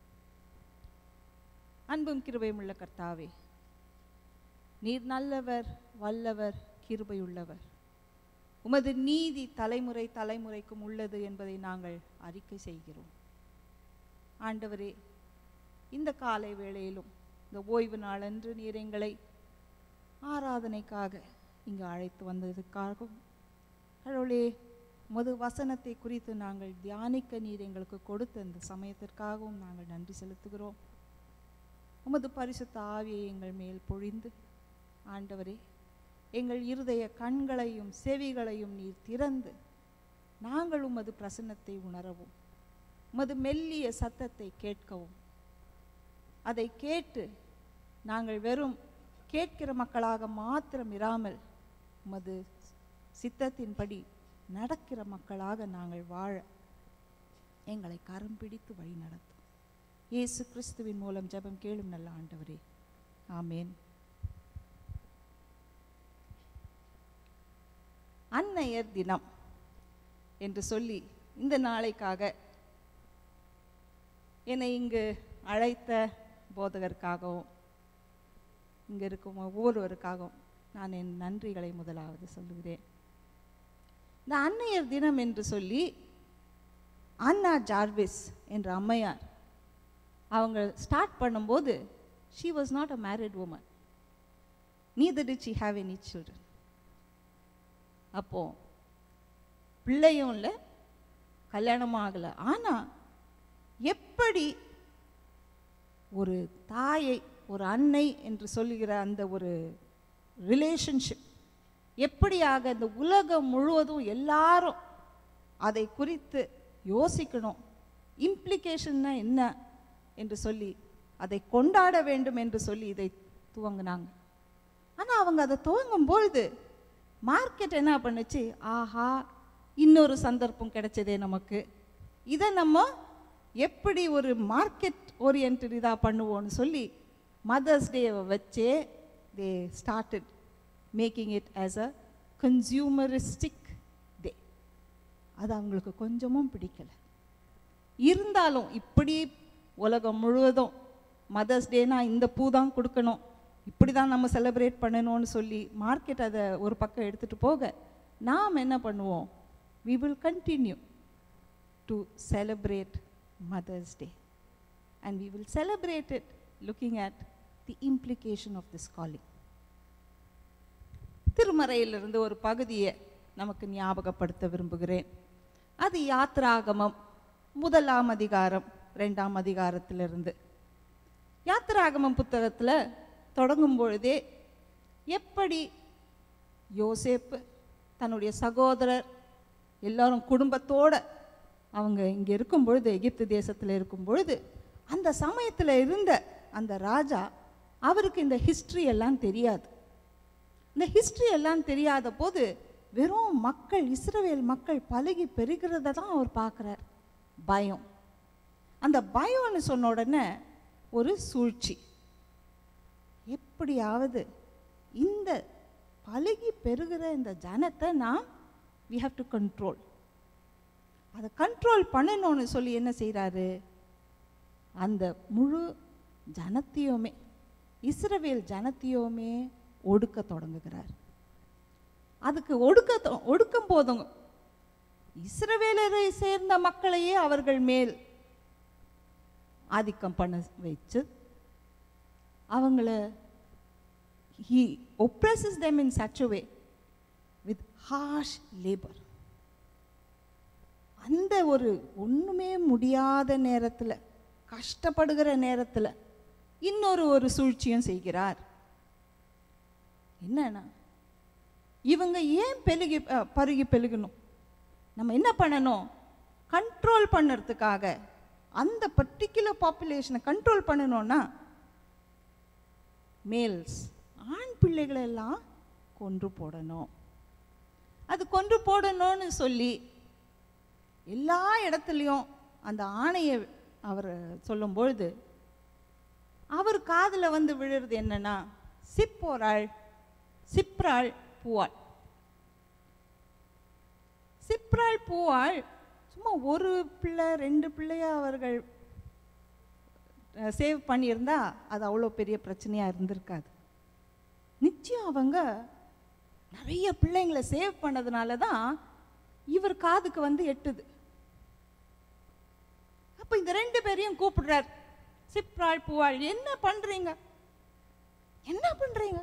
அன்பும் கிருபையும் உள்ள கர்த்தாவே நீர் நல்லவர் வல்லவர் கிருபையுள்ளவர் உமது நீதி தலைமுறை தலைமுறைக்கும் உள்ளது என்பதை நாங்கள் அறிக்கை செய்கிறோம் ஆண்டவரே இந்த காலை வேளையிலும் இந்த ஓய்வு நாளன்று நீர் எங்களை ஆராதனைக்காக இங்கு அழைத்து வந்ததுக்காகவும் கடவுளே உமது வசனத்தை குறித்து நாங்கள் தியானிக்க நீர் எங்களுக்கு கொடுத்த இந்த சமயத்திற்காகவும் நாங்கள் நன்றி செலுத்துகிறோம் உமது பரிசுத்த ஆவியை எங்கள் மேல் பொழிந்து ஆண்டவரே எங்கள் இருதய கண்களையும் செவிகளையும் நீர் திறந்து நாங்கள் உமது பிரசன்னத்தை உணரவும் உமது மெல்லிய சத்தத்தை கேட்கவும் அதை கேட்டு நாங்கள் வெறும் கேட்கிற மக்களாக மாத்திரம் இராமல் உமது சித்தத்தின்படி நடக்கிற மக்களாக நாங்கள் வாழ எங்களை கரம் பிடித்து வழி நடத்தும் இயேசு கிறிஸ்துவின் மூலம் ஜெபம் கேளும் நல்ல ஆண்டவரே ஆமேன் அன்னையர் தினம் என்று சொல்லி இந்த நாளைக்காக என்னை இங்கு அழைத்த போதகருக்காகவும் இங்கே இருக்கும் ஒவ்வொருவருக்காகவும் நான் என் நன்றிகளை முதலாவது சொல்லுகிறேன் இந்த அன்னையர் தினம் என்று சொல்லி அண்ணா ஜார்விஸ் என்ற அம்மையார் அவங்க ஸ்டார்ட் பண்ணும்போது she was not a married woman neither did she have any children அப்போ பிள்ளையும் இல்லை கல்யாணமும் ஆகலை ஆனால் எப்படி ஒரு தாயை ஒரு அன்னை என்று சொல்லுகிற அந்த ஒரு ரிலேஷன்ஷிப் எப்படியாக இந்த உலகம் முழுவதும் எல்லாரும் அதை குறித்து யோசிக்கணும் இம்ப்ளிகேஷன்னா என்ன என்று சொல்லி அதை கொண்டாட வேண்டும் என்று சொல்லி இதை துவங்கினாங்க ஆனால் அவங்க அதை துவங்கும் பொழுது மார்க்கெட் என்ன பண்ணுச்சு ஆஹா இன்னொரு சந்தர்ப்பம் கிடைச்சதே நமக்கு இதை நம்ம எப்படி ஒரு மார்க்கெட் ஓரியன்ட் இதாக பண்ணுவோம்னு சொல்லி மதர்ஸ் டேவை வச்சே they started making it as a consumeristic day அது அவங்களுக்கு கொஞ்சமும் பிடிக்கல இருந்தாலும் இப்படி உலகம் முழுவதும் மதர்ஸ் டேனா இந்த பூ தான் கொடுக்கணும் இப்படி தான் நம்ம செலிப்ரேட் பண்ணணும்னு சொல்லி மார்க்கெட் அதை ஒரு பக்கம் எடுத்துகிட்டு போக நாம் என்ன பண்ணுவோம் we will continue to celebrate mother's day and we will celebrate it looking at the implication of this calling திருமறையிலிருந்து ஒரு பகுதியை நமக்கு ஞாபகப்படுத்த விரும்புகிறேன் அது யாத்ராகமம் முதலாம் அதிகாரம் ரெண்டாம் அதிகாரத்திலிருந்து யாத்ராகமம் புத்தகத்தில் தொடங்கும் பொழுதே எப்படி யோசேப்பு தன்னுடைய சகோதரர் எல்லாரும் குடும்பத்தோட அவங்க இங்கே இருக்கும் பொழுது எகிப்து தேசத்தில் இருக்கும் பொழுது அந்த சமயத்தில் இருந்த அந்த ராஜா அவருக்கு இந்த ஹிஸ்ட்ரி எல்லாம் தெரியாது இந்த ஹிஸ்ட்ரி எல்லாம் தெரியாத போது வெறும் மக்கள் இஸ்ரவேல் மக்கள் பழகி பெருகிறத தான் அவர் பார்க்குறார் பயம் அந்த பயம்னு சொன்ன உடனே ஒரு சூழ்ச்சி எப்படியாவது இந்த பழகி பெருகிற இந்த ஜனத்தை நாம் வி ஹாவ் டு கண்ட்ரோல் அதை கண்ட்ரோல் பண்ணணும்னு சொல்லி என்ன செய்கிறாரு அந்த முழு ஜனத்தையுமே இஸ்ரவேல் ஜனத்தையுமே ஒடுக்க தொடங்குகிறார் அதுக்கு ஒடுக்க தொ- ஒடுக்கும் போதும் இஸ்ரவேலரை சேர்ந்த மக்களையே அவர்கள் மேல் ஆதிக்கம் பண்ண வச்சு அவங்கள he oppresses them in such a way with harsh labor அந்த ஒரு ஒண்ணுமே முடியாத நேரத்துல கஷ்டப்படுகிற நேரத்துல இன்னொரு ஒரு சூழ்ச்சியும் செய்கிறார் என்னன்னா இவங்க ஏன் பெருகி அஹ், பருகி பெருகணும் நம்ம என்ன பண்ணணும் கண்ட்ரோல் பண்ணுறதுக்காக அந்த பர்டிகுலர் பாப்புலேஷனை கண்ட்ரோல் பண்ணணும்னா மேல்ஸ் ஆண் பிள்ளைகளை எல்லாம் கொன்று போடணும் அது கொன்று போடணும்னு சொல்லி எல்லா இடத்துலையும் அந்த ஆணையை அவர் சொல்லும் பொழுது அவர் காதில் வந்து விழுறது என்னன்னா சிப்போராள் சிப்ராள் பூவாள் சிப்ராள் பூவாள் சும்மா ஒரு பிள்ளை ரெண்டு பிள்ளைய அவர்கள் சேவ் பண்ணியிருந்தா அது அவ்வளோ பெரிய பிரச்சனையாக இருந்திருக்காது நிச்சயம் அவங்க நிறைய பிள்ளைங்களை சேவ் பண்ணதுனால தான் இவர் காதுக்கு வந்து எட்டுது அப்போ இந்த ரெண்டு பேரையும் கூப்பிடுறார் சிப்ராள் பூவாள் என்ன பண்றீங்க என்ன பண்றீங்க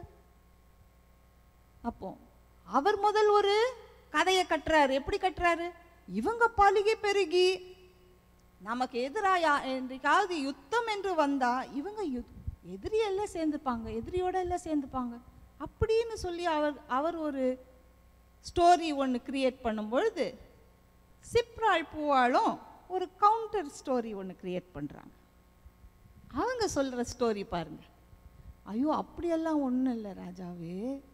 அப்போ அவர் முதல் ஒரு கதையை கட்டுறாரு எப்படி கட்டுறாரு இவங்க பழுகி பெருகி நமக்கு எதிராயா என்றைக்காவது யுத்தம் என்று வந்தா இவங்க யுத் எதிரி எல்லாம் சேர்ந்துப்பாங்க எதிரியோட எல்லாம் சேர்ந்துப்பாங்க அப்படின்னு சொல்லி அவர் அவர் ஒரு ஸ்டோரி ஒன்று கிரியேட் பண்ணும்பொழுது சிப்ராள் பூவாளும் ஒரு கவுண்டர் ஸ்டோரி ஒன்று கிரியேட் பண்ணுறாங்க அவங்க சொல்கிற ஸ்டோரி பாருங்க ஐயோ அப்படியெல்லாம் ஒன்றும் இல்லை ராஜாவே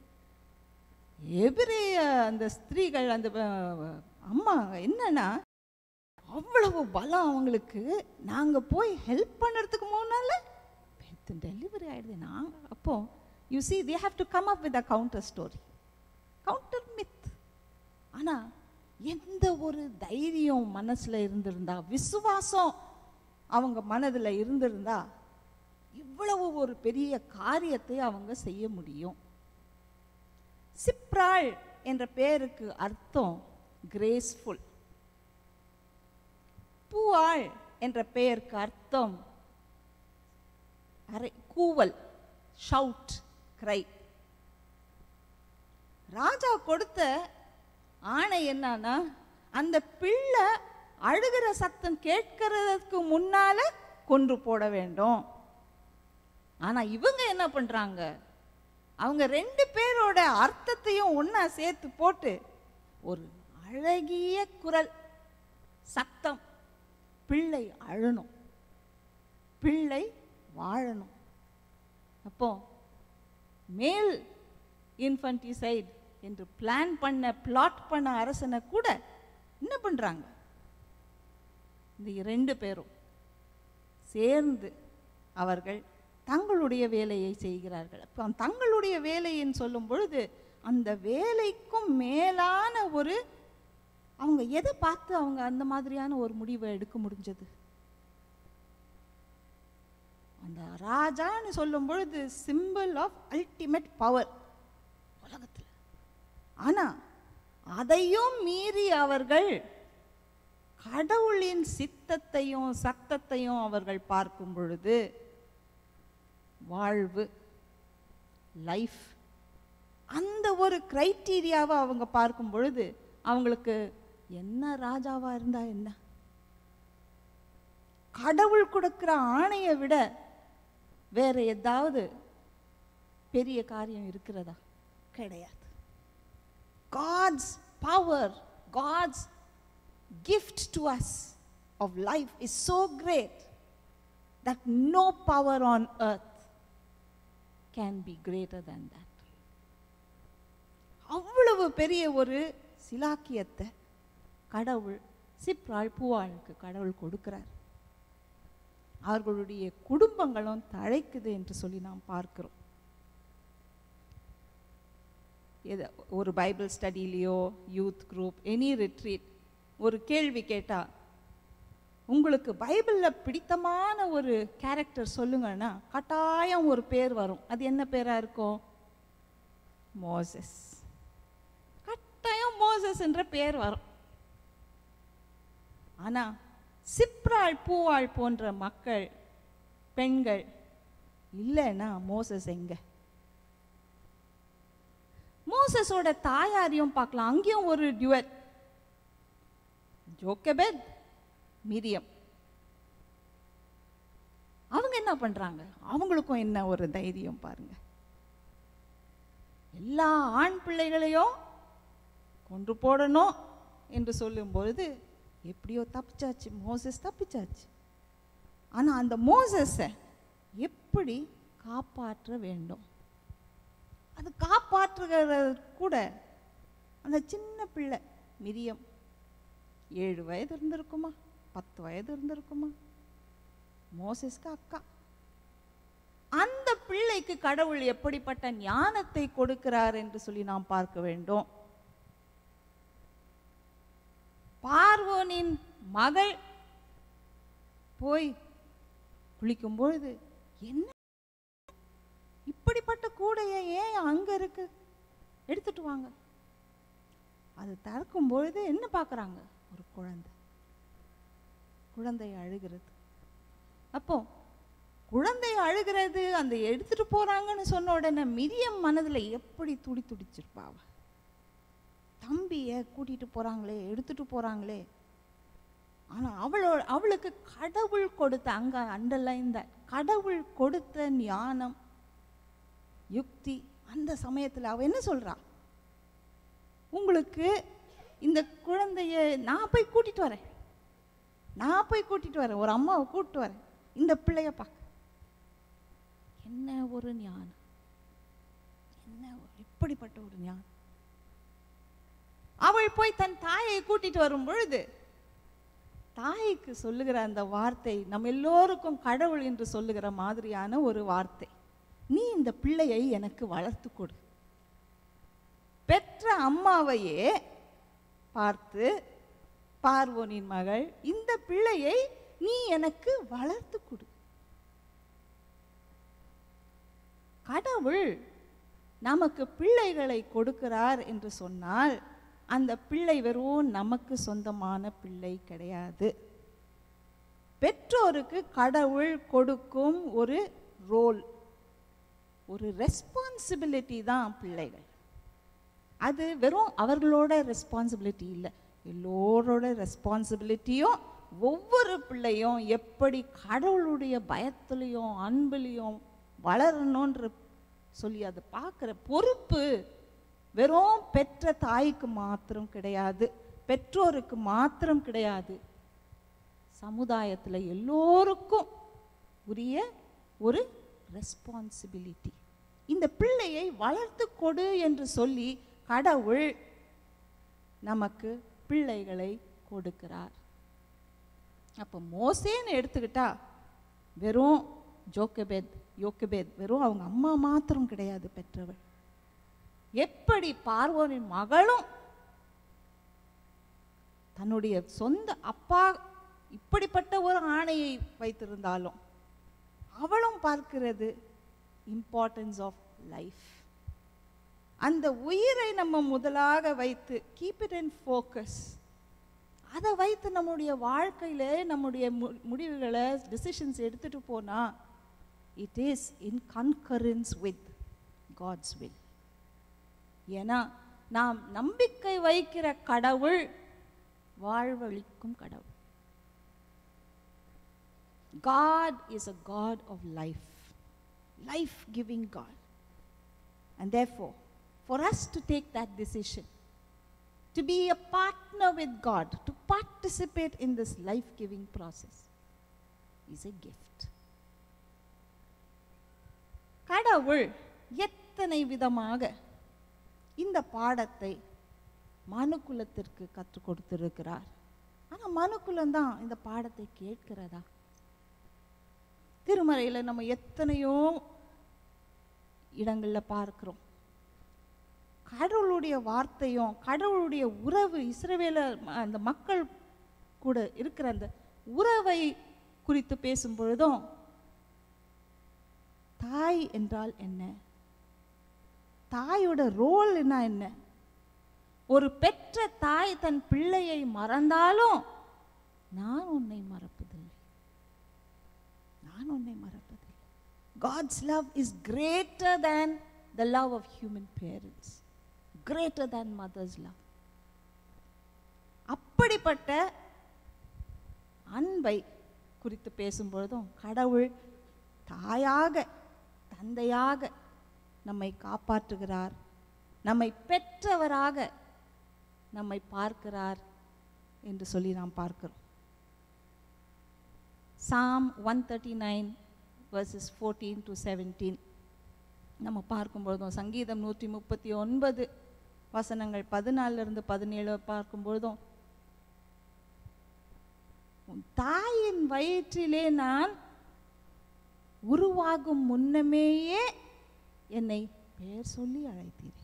எபிரேய அந்த ஸ்திரீகள் அந்த அஹ், அம்மா என்னன்னா அவ்வளவு பலம் அவங்களுக்கு நாங்கள் போய் ஹெல்ப் பண்ணுறதுக்கு முன்னால டெலிவரி ஆயிடுது நாங்கள் அப்போ you see they have to come up with a counter story counter myth ஆனா எந்த ஒரு தைரியம் மனசுல இருந்திருந்தா விசுவாசம் அவங்க மனதுல இருந்திருந்தா இவ்வளவு ஒரு பெரிய காரியத்தை அவங்க செய்ய முடியும் சிப்ராள் என்ற பெயருக்கு அர்த்தம் கிரேஸ்ஃபுல் பூவாள் என்ற பெயருக்கு அர்த்தம் அரை கூவல் ஷவுட் கிரை ராஜா கொடுத்த ஆணை என்னன்னா அந்த பிள்ளை அழுகிற சத்தம் கேட்கறதுக்கு முன்னால கொன்று போட வேண்டும் ஆனா இவங்க என்ன பண்றாங்க அவங்க ரெண்டு பேரோட அர்த்தத்தையும் ஒண்ணா சேர்த்து போட்டு ஒரு அழகிய குரல் சத்தம் பிள்ளை அழணும் பிள்ளை வாழணும் அப்போ மேல் இன்ஃபன்டிசைட் என்று பிளான் பண்ண பிளாட் பண்ண அரசனை கூட என்ன பண்றாங்க இந்த இரண்டு பேரும் சேர்ந்து அவர்கள் தங்களுடைய வேலையை செய்கிறார்கள் அப்போ தங்களுடைய வேலைன்னு சொல்லும் பொழுது அந்த வேலைக்கும் மேலான ஒரு அவங்க எதை பார்த்து அவங்க அந்த மாதிரியான ஒரு முடிவை எடுக்க முடிஞ்சது அந்த ராஜான்னு சொல்லும் பொழுது சிம்பிள் ஆஃப் அல்டிமேட் பவர் உலகத்தில் ஆனா அதையும் மீறி அவர்கள் கடவுளின் சித்தத்தையும் சத்தத்தையும் அவர்கள் பார்க்கும் பொழுது வாழ்வு லைஃப் அந்த ஒரு கிரைட்டீரியாவை அவங்க பார்க்கும் பொழுது அவங்களுக்கு என்ன ராஜாவா இருந்தா என்ன கடவுள் கொடுக்கிற ஆணையை விட வேற ஏதாவது பெரிய காரியம் இருக்கிறதா கிடையாது God's power God's gift to us of life is so great that no power on earth can be greater than that. அவ்வளவு பெரிய ஒரு சிலாக்கியத்தை கடவுள் சிப்ராள் பூவாளுக்கு கடவுள் கொடுக்கிறார் அவர்களுடைய குடும்பங்களும் தழைக்குது என்று சொல்லி நாம் பார்க்கிறோம் எது ஒரு பைபிள் ஸ்டடிலேயோ யூத் குரூப் எனி ரிட்ரீட் ஒரு கேள்வி கேட்டா உங்களுக்கு பைபிளில் பிடித்தமான ஒரு கேரக்டர் சொல்லுங்கன்னா கட்டாயம் ஒரு பேர் வரும் அது என்ன பேரா இருக்கும் மோசஸ் கட்டாயம் மோசஸ் என்ற பேர் வரும் ஆனா சிப்ராள் பூவாள் போன்ற மக்கள் பெண்கள் இல்லைன்னா மோசஸ் எங்க மோசஸோட தாயாரையும் பார்க்கலாம் அங்கேயும் ஒரு டியூட் ஜோக்கபெத் மிரியம் அவங்க என்ன பண்றாங்க அவங்களுக்கும் என்ன ஒரு தைரியம் பாருங்க எல்லா ஆண் பிள்ளைகளையும் கொன்று போடணும் என்று சொல்லும் பொழுது எப்படியோ தப்பிச்சாச்சு மோசஸ் தப்பிச்சாச்சு ஆனா அந்த மோசஸை எப்படி காப்பாற்ற வேண்டும் அது காப்பாற்றுகிறது கூட அந்த சின்ன பிள்ளை மிரியம் ஏழு வயது இருந்திருக்குமா பத்து வயது இருந்திருக்குமா மோசஸ்க்கு அக்கா அந்த பிள்ளைக்கு கடவுள் எப்படிப்பட்ட ஞானத்தை கொடுக்கிறார் என்று சொல்லி நாம் பார்க்க வேண்டும் பார்வோனின் மகள் போய் குளிக்கும் பொழுது என்ன இப்படிப்பட்ட கூடைய ஏன் அங்க இருக்கு எடுத்துட்டு வாங்க அது திறக்கும் பொழுது என்ன பார்க்கறாங்க ஒரு குழந்தை குழந்தை அழுகிறது அப்போ குழந்தை அழுகிறது அந்த எடுத்துட்டு போறாங்கன்னு சொன்ன உடனே மிரியம் மனதுல எப்படி துடி துடிச்சிருப்பா அவ தம்பிய கூட்டிட்டு போறாங்களே எடுத்துட்டு போறாங்களே ஆனா அவளோ அவளுக்கு கடவுள் கொடுத்த அங்க அண்டர்லைன் கடவுள் கொடுத்த ஞானம் யுக்தி அந்த சமயத்தில் அவ என்ன சொல்றா உங்களுக்கு இந்த குழந்தைய நான் போய் கூட்டிட்டு வரேன் நான் போய் கூட்டிட்டு வரேன் ஒரு அம்மாவை கூட்டிட்டு வரேன் இந்த பிள்ளைய பார்க்க என்ன ஒரு ஞானம் என்ன ஒரு- எப்படிப்பட்ட ஒரு ஞானம் அவள் போய் தன் தாயை கூட்டிட்டு வரும் பொழுது தாய்க்கு சொல்லுகிற அந்த வார்த்தை நம்ம எல்லோருக்கும் கடவுள் என்று சொல்லுகிற மாதிரியான ஒரு வார்த்தை நீ இந்த பிள்ளையை எனக்கு வளர்த்து கொடு பெற்ற அம்மாவையே பார்த்து பார்வோனின் மகள் இந்த பிள்ளையை நீ எனக்கு வளர்த்து கொடு கடவுள் நமக்கு பிள்ளைகளை கொடுக்கிறார் என்று சொன்னால் அந்த பிள்ளை வெறும் நமக்கு சொந்தமான பிள்ளை கிடையாது பெற்றோருக்கு கடவுள் கொடுக்கும் ஒரு ரோல் ஒரு ரெஸ்பான்சிபிலிட்டி தான் பிள்ளைகள் அது வெறும் அவர்களோட ரெஸ்பான்சிபிலிட்டி இல்லை எல்லோரோட ரெஸ்பான்சிபிலிட்டியும் ஒவ்வொரு பிள்ளையும் எப்படி கடவுளுடைய பயத்துலையும் அன்புலையும் வளரணுன்ற சொல்லி அதை பார்க்குற பொறுப்பு வெறும் பெற்ற தாய்க்கு மாத்திரம் கிடையாது பெற்றோருக்கு மாத்திரம் கிடையாது சமுதாயத்தில் எல்லோருக்கும் உரிய ஒரு ரெஸ்பான்சிபிலிட்டி இந்த பிள்ளையை வளர்த்து கொடு என்று சொல்லி கடவுள் நமக்கு பிள்ளைகளை கொடுக்கிறார் அப்போ மோசேன்னு எடுத்துக்கிட்டா வெறும் ஜோக்கபேத் யோக்கபேத் வெறும் அவங்க அம்மா மாத்திரம் கிடையாது பெற்றவள் எப்படி பார்வோனின் மகளும் தன்னுடைய சொந்த அப்பா இப்படிப்பட்ட ஒரு ஆணையை வைத்திருந்தாலும் அவளும் பார்க்கிறது இம்பார்ட்டன்ஸ் ஆஃப் லைஃப் அந்த உயிரை நம்ம முதலாக வைத்து கீப் இட் இன் ஃபோக்கஸ் அதை வைத்து நம்முடைய வாழ்க்கையில நம்முடைய மு- முடிவுகளை டிசிஷன்ஸ் எடுத்துட்டு போனா it is in concurrence with God's will ஏன்னா நாம் நம்பிக்கை வைக்கிற கடவுள் வாழ்வழிக்கும் கடவுள் God is a God of life, life giving God. And therefore, for us to take that decision, to be a partner with God, to participate in this life giving process, is a gift. கடவுள் எத்தனை விதமாக இந்த பாடத்தை மனுக்குலத்திற்கு கற்றுக் கொடுத்திருக்கிறார் ஆனா மனுக்குலம் தான் இந்த பாடத்தை கேட்கிறதா திருமறையில நம்ம எத்தனையோ இடங்கள்ல பார்க்கிறோம் கடவுளுடைய வார்த்தையும் கடவுளுடைய உறவு இஸ்ரவேலர் ம- அந்த மக்கள் கூட இருக்கிற அந்த உறவை குறித்து பேசும் பொழுதும் தாய் என்றால் என்ன தாயோட ரோல் என்ன என்ன ஒரு பெற்ற தாய் தன் பிள்ளையை மறந்தாலும் நான் உன்னை மறப்பதில்லை நான் உன்னை மறப்பதில்லை God's love is greater than the love of human parents, greater than mother's love. அப்படிப்பட்ட அன்பை குறித்து பேசும்பொழுதும் கடவுள் தாயாக தந்தையாக நம்மை காப்பாற்றுகிறார் நம்மை பெற்றவராக நம்மை பார்க்கிறார் என்று சொல்லி நாம் பார்க்கிறோம் Psalm one thirty nine verses fourteen to seventeen நம்ம பார்க்கும்பொழுதும் சங்கீதம் நூற்றி முப்பத்தி ஒன்பது வசனங்கள் பதினாலிருந்து இருந்து பதினேழு பார்க்கும்பொழுதும் உன் தாயின் வயிற்றிலே நான் உருவாகும் முன்னமேயே என்னை பெயர் சொல்லி அழைத்தீரே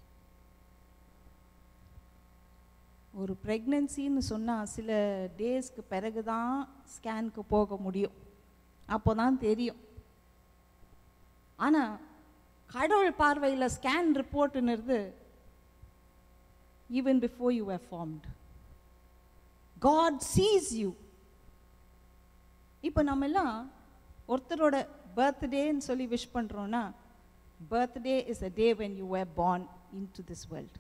ஒரு ப்ரெக்னென்சின்னு சொன்னால் சில டேஸ்க்கு பிறகு தான் ஸ்கேனுக்கு போக முடியும் அப்போ தான் தெரியும் ஆனால் கடவுள் பார்வையில் ஸ்கேன் ரிப்போர்ட்டுன்னுறது even before you are formed God sees you இப்போ நம்ம எல்லாம் ஒருத்தரோட பர்த்டேன்னு சொல்லி விஷ் பண்ணுறோன்னா birthday is a day when you are born into this world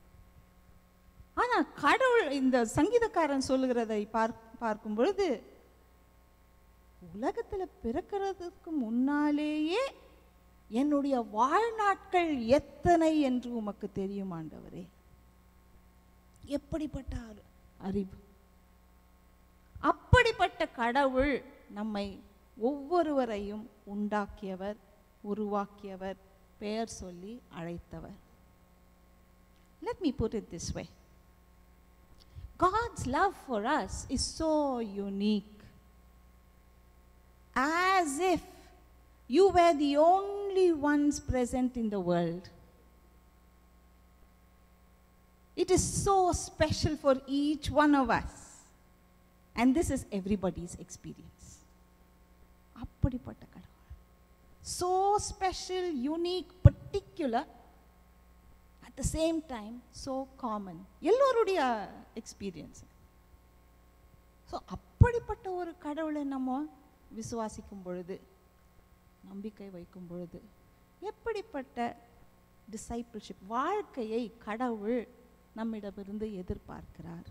ஆனா கடவுள் இந்த சங்கீதக்காரன் சொல்லுகிறதை பார்க் பார்க்கும் பொழுது உலகத்துல பிறக்கிறதுக்கு முன்னாலேயே என்னுடைய வாழ்நாட்கள் எத்தனை என்று உமக்கு தெரியும் ஆண்டவரே எப்படிப்பட்ட அறி- அறிவு அப்படிப்பட்ட கடவுள் நம்மை ஒவ்வொருவரையும் உண்டாக்கியவர் உருவாக்கியவர் பெயர் சொல்லி அழைத்தவர் Let me put it this way God's love for us is so unique. As if you were the only ones present in the world. It is so special for each one of us. And this is everybody's experience. அப்படிப்பட்ட கடவுள் so special, unique, particular, at the same time so common. எல்லோருடைய experience so அப்படிப்பட்ட ஒரு கடவுளை நம்ம விசுவாசிக்கும் பொழுது நம்பிக்கை வைக்கும் பொழுது எப்படிப்பட்ட டிசைபிள்ஷிப் வாழ்க்கையை கடவுள் நம்மிடமிருந்து எதிர்பார்க்கிறார்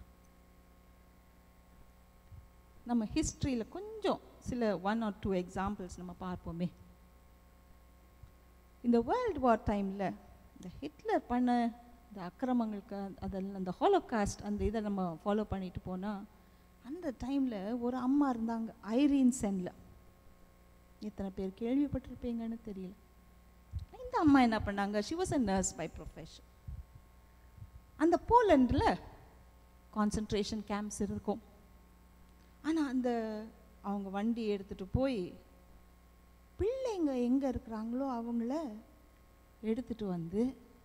நம்ம ஹிஸ்ட்ரியில் கொஞ்சம் சில ஒன் ஆர் டூ எக்ஸாம்பிள்ஸ் நம்ம பார்ப்போமே இந்த வேர்ல்டு வார் டைமில் இந்த ஹிட்லர் பண்ண இந்த அக்கிரமங்களுக்கு அதெல்லாம் அந்த ஹாலோகாஸ்ட் அந்த இதை நம்ம ஃபாலோ பண்ணிட்டு போனால் அந்த டைமில் ஒரு அம்மா இருந்தாங்க ஐரீன் சென்ல எத்தனை பேர் கேள்விப்பட்டிருப்பீங்கன்னு தெரியல இந்த அம்மா என்ன பண்ணாங்க she was a nurse by profession அந்த போலண்டில் கான்சன்ட்ரேஷன் கேம்ப்ஸ் இருக்கும் ஆனால் அந்த அவங்க வண்டி எடுத்துகிட்டு போய் பிள்ளைங்க எங்கே இருக்கிறாங்களோ அவங்கள எடுத்துட்டு வந்து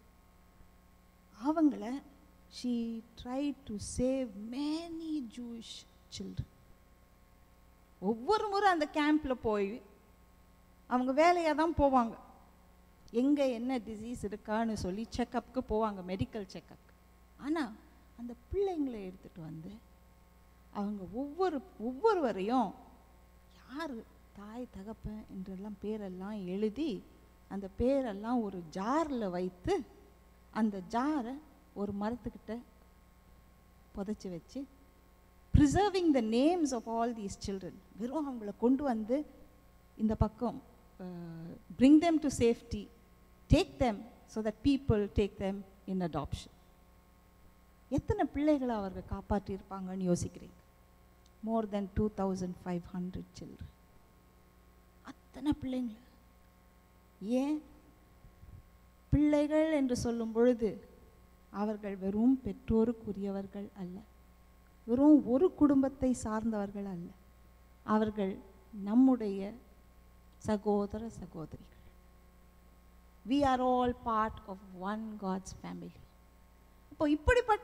அவங்கள she try to save many Jewish children ஒவ்வொரு முறை அந்த கேம்பில் போய் அவங்க வேலையாக தான் போவாங்க எங்கே என்ன டிசீஸ் இருக்கான்னு சொல்லி செக்கப்புக்கு போவாங்க மெடிக்கல் செக்கப் ஆனால் அந்த பிள்ளைங்களை எடுத்துகிட்டு வந்து அவங்க ஒவ்வொரு ஒவ்வொருவரையும் யார் தாய் தகப்பன் என்றெல்லாம் பேரெல்லாம் எழுதி அந்த பேரெல்லாம் ஒரு ஜாரில் வைத்து அந்த ஜாரை ஒரு மரத்துக்கிட்ட புதைச்சி வச்சு preserving the names of all these children வெறும் அவங்கள கொண்டு வந்து இந்த பக்கம் bring them to safety take them so that people take them in adoption எத்தனை பிள்ளைகளை அவர்கள் காப்பாற்றியிருப்பாங்கன்னு யோசிக்கிறீங்க more than two thousand five hundred children அத்தனை பிள்ளைங்கள ஏன் பிள்ளைகள் என்று சொல்லும் பொழுது அவர்கள் வெறும் பெற்றோருக்குரியவர்கள் அல்ல வெறும் ஒரு குடும்பத்தை சார்ந்தவர்கள் அல்ல அவர்கள் நம்முடைய சகோதர சகோதரிகள் we are all part of one God's family இப்போ இப்படிப்பட்ட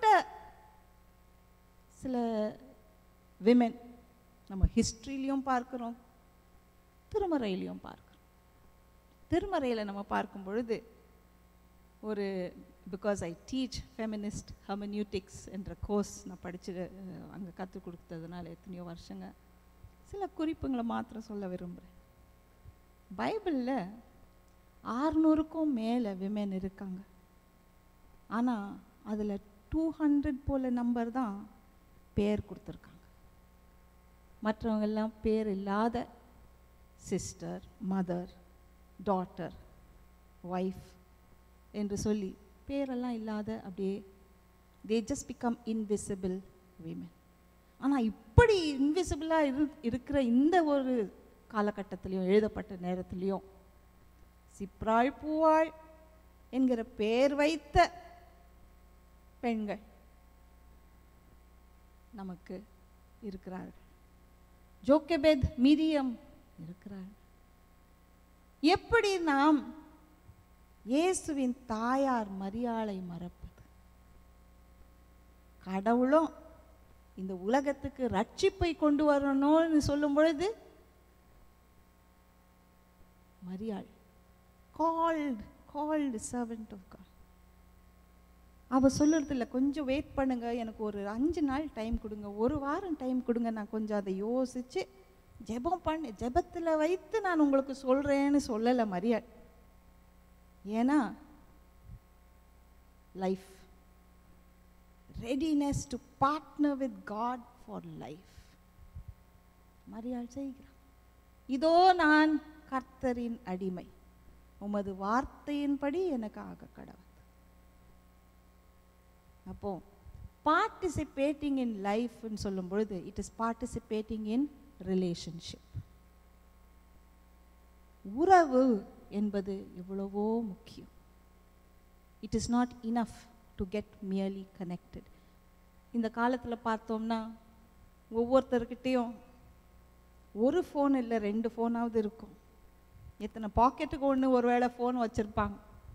சில விமென் நம்ம ஹிஸ்ட்ரிலையும் பார்க்குறோம் திருமறையிலையும் பார்க்குறோம் திருமறையில் நம்ம பார்க்கும் பொழுது ஒரு because I teach feminist hermeneutics என்ற கோர்ஸ் நான் படிச்சு அங்கே கற்றுக் கொடுத்ததுனால எத்தனையோ வருஷங்க சில குறிப்புங்களை மாத்திரம் சொல்ல விரும்புகிறேன் பைபிளில் ஆறுநூறுக்கும் மேலே விமென் இருக்காங்க ஆனால் அதில் டூ ஹண்ட்ரட் போல நம்பர் தான் பேர் கொடுத்துருக்காங்க மற்றவங்க எல்லாம் பேர் இல்லாத சிஸ்டர் மதர் டாட்டர் ஒய்ஃப் என்று சொல்லி பேரெல்லாம் இல்லாத அப்படியே they just become invisible women ஆனால் இப்படி இன்விசிபிளாக இரு இருக்கிற இந்த ஒரு காலகட்டத்திலையும் எழுதப்பட்ட நேரத்திலையும் சிப்ராள் பூவாள் என்கிற பெயர் வைத்த பெண்கள் நமக்கு இருக்கிறார்கள் ஜோக்கெபெத் மிரியம் இருக்கிறார்கள் எப்படி நாம் இயேசுவின் தாயார் மரியாளை மறப்பது கடவுளும் இந்த உலகத்துக்கு ரட்சிப்பை கொண்டு வரணும்னு சொல்லும் பொழுது Mariyal called called servant of God அவ சொல்லுறது இல்லை கொஞ்சம் வெயிட் பண்ணுங்க எனக்கு ஒரு அஞ்சு நாள் டைம் கொடுங்க ஒரு வாரம் டைம் கொடுங்க நான் கொஞ்சம் அதை யோசிச்சு ஜெபம் பண்ணு ஜெபத்தில் வைத்து நான் உங்களுக்கு சொல்கிறேன்னு சொல்லலை மரியாள் ஏன்னா life readiness to partner with God for life Mariyal செய்கிறான் இதோ நான் கர்த்தரின் அடிமை உமது வார்த்தையின்படி எனக்கு ஆக கடவுள் அப்போ பார்ட்டிசிபேட்டிங் இன் லைஃப்னு சொல்லும் பொழுது it is participating in relationship உறவு என்பது எவ்வளவோ முக்கியம் it is not enough to get merely connected இந்த காலத்தில் பார்த்தோம்னா ஒவ்வொருத்தர்கிட்டேயும் ஒரு ஃபோன் இல்லை ரெண்டு ஃபோனாவது இருக்கும் எத்தனை பாக்கெட்டுக்கு ஒன்று ஒருவேளை ஃபோன் வச்சுருப்பாங்க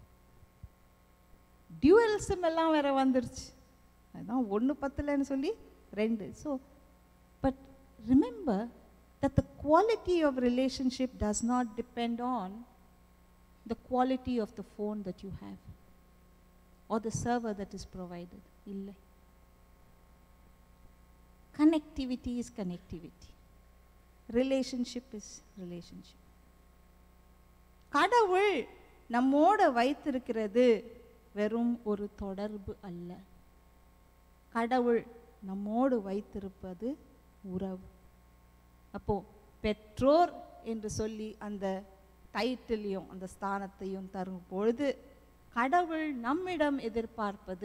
டியூவல் சிம் எல்லாம் வேற வந்துருச்சு அதுதான் ஒன்று பத்தலைன்னு சொல்லி ரெண்டு so but remember that the quality of relationship does not depend on the quality of the phone that you have or the server that is provided. இல்லை connectivity is connectivity relationship is relationship கடவுள் நம்மோட வைத்திருக்கிறது வெறும் ஒரு தொடர்பு அல்ல கடவுள் நம்மோடு வைத்திருப்பது உறவு அப்போ பெற்றோர் என்று சொல்லி அந்த டைட்டிலையும் அந்த ஸ்தானத்தையும் தரும் பொழுது கடவுள் நம்மிடம் எதிர்பார்ப்பது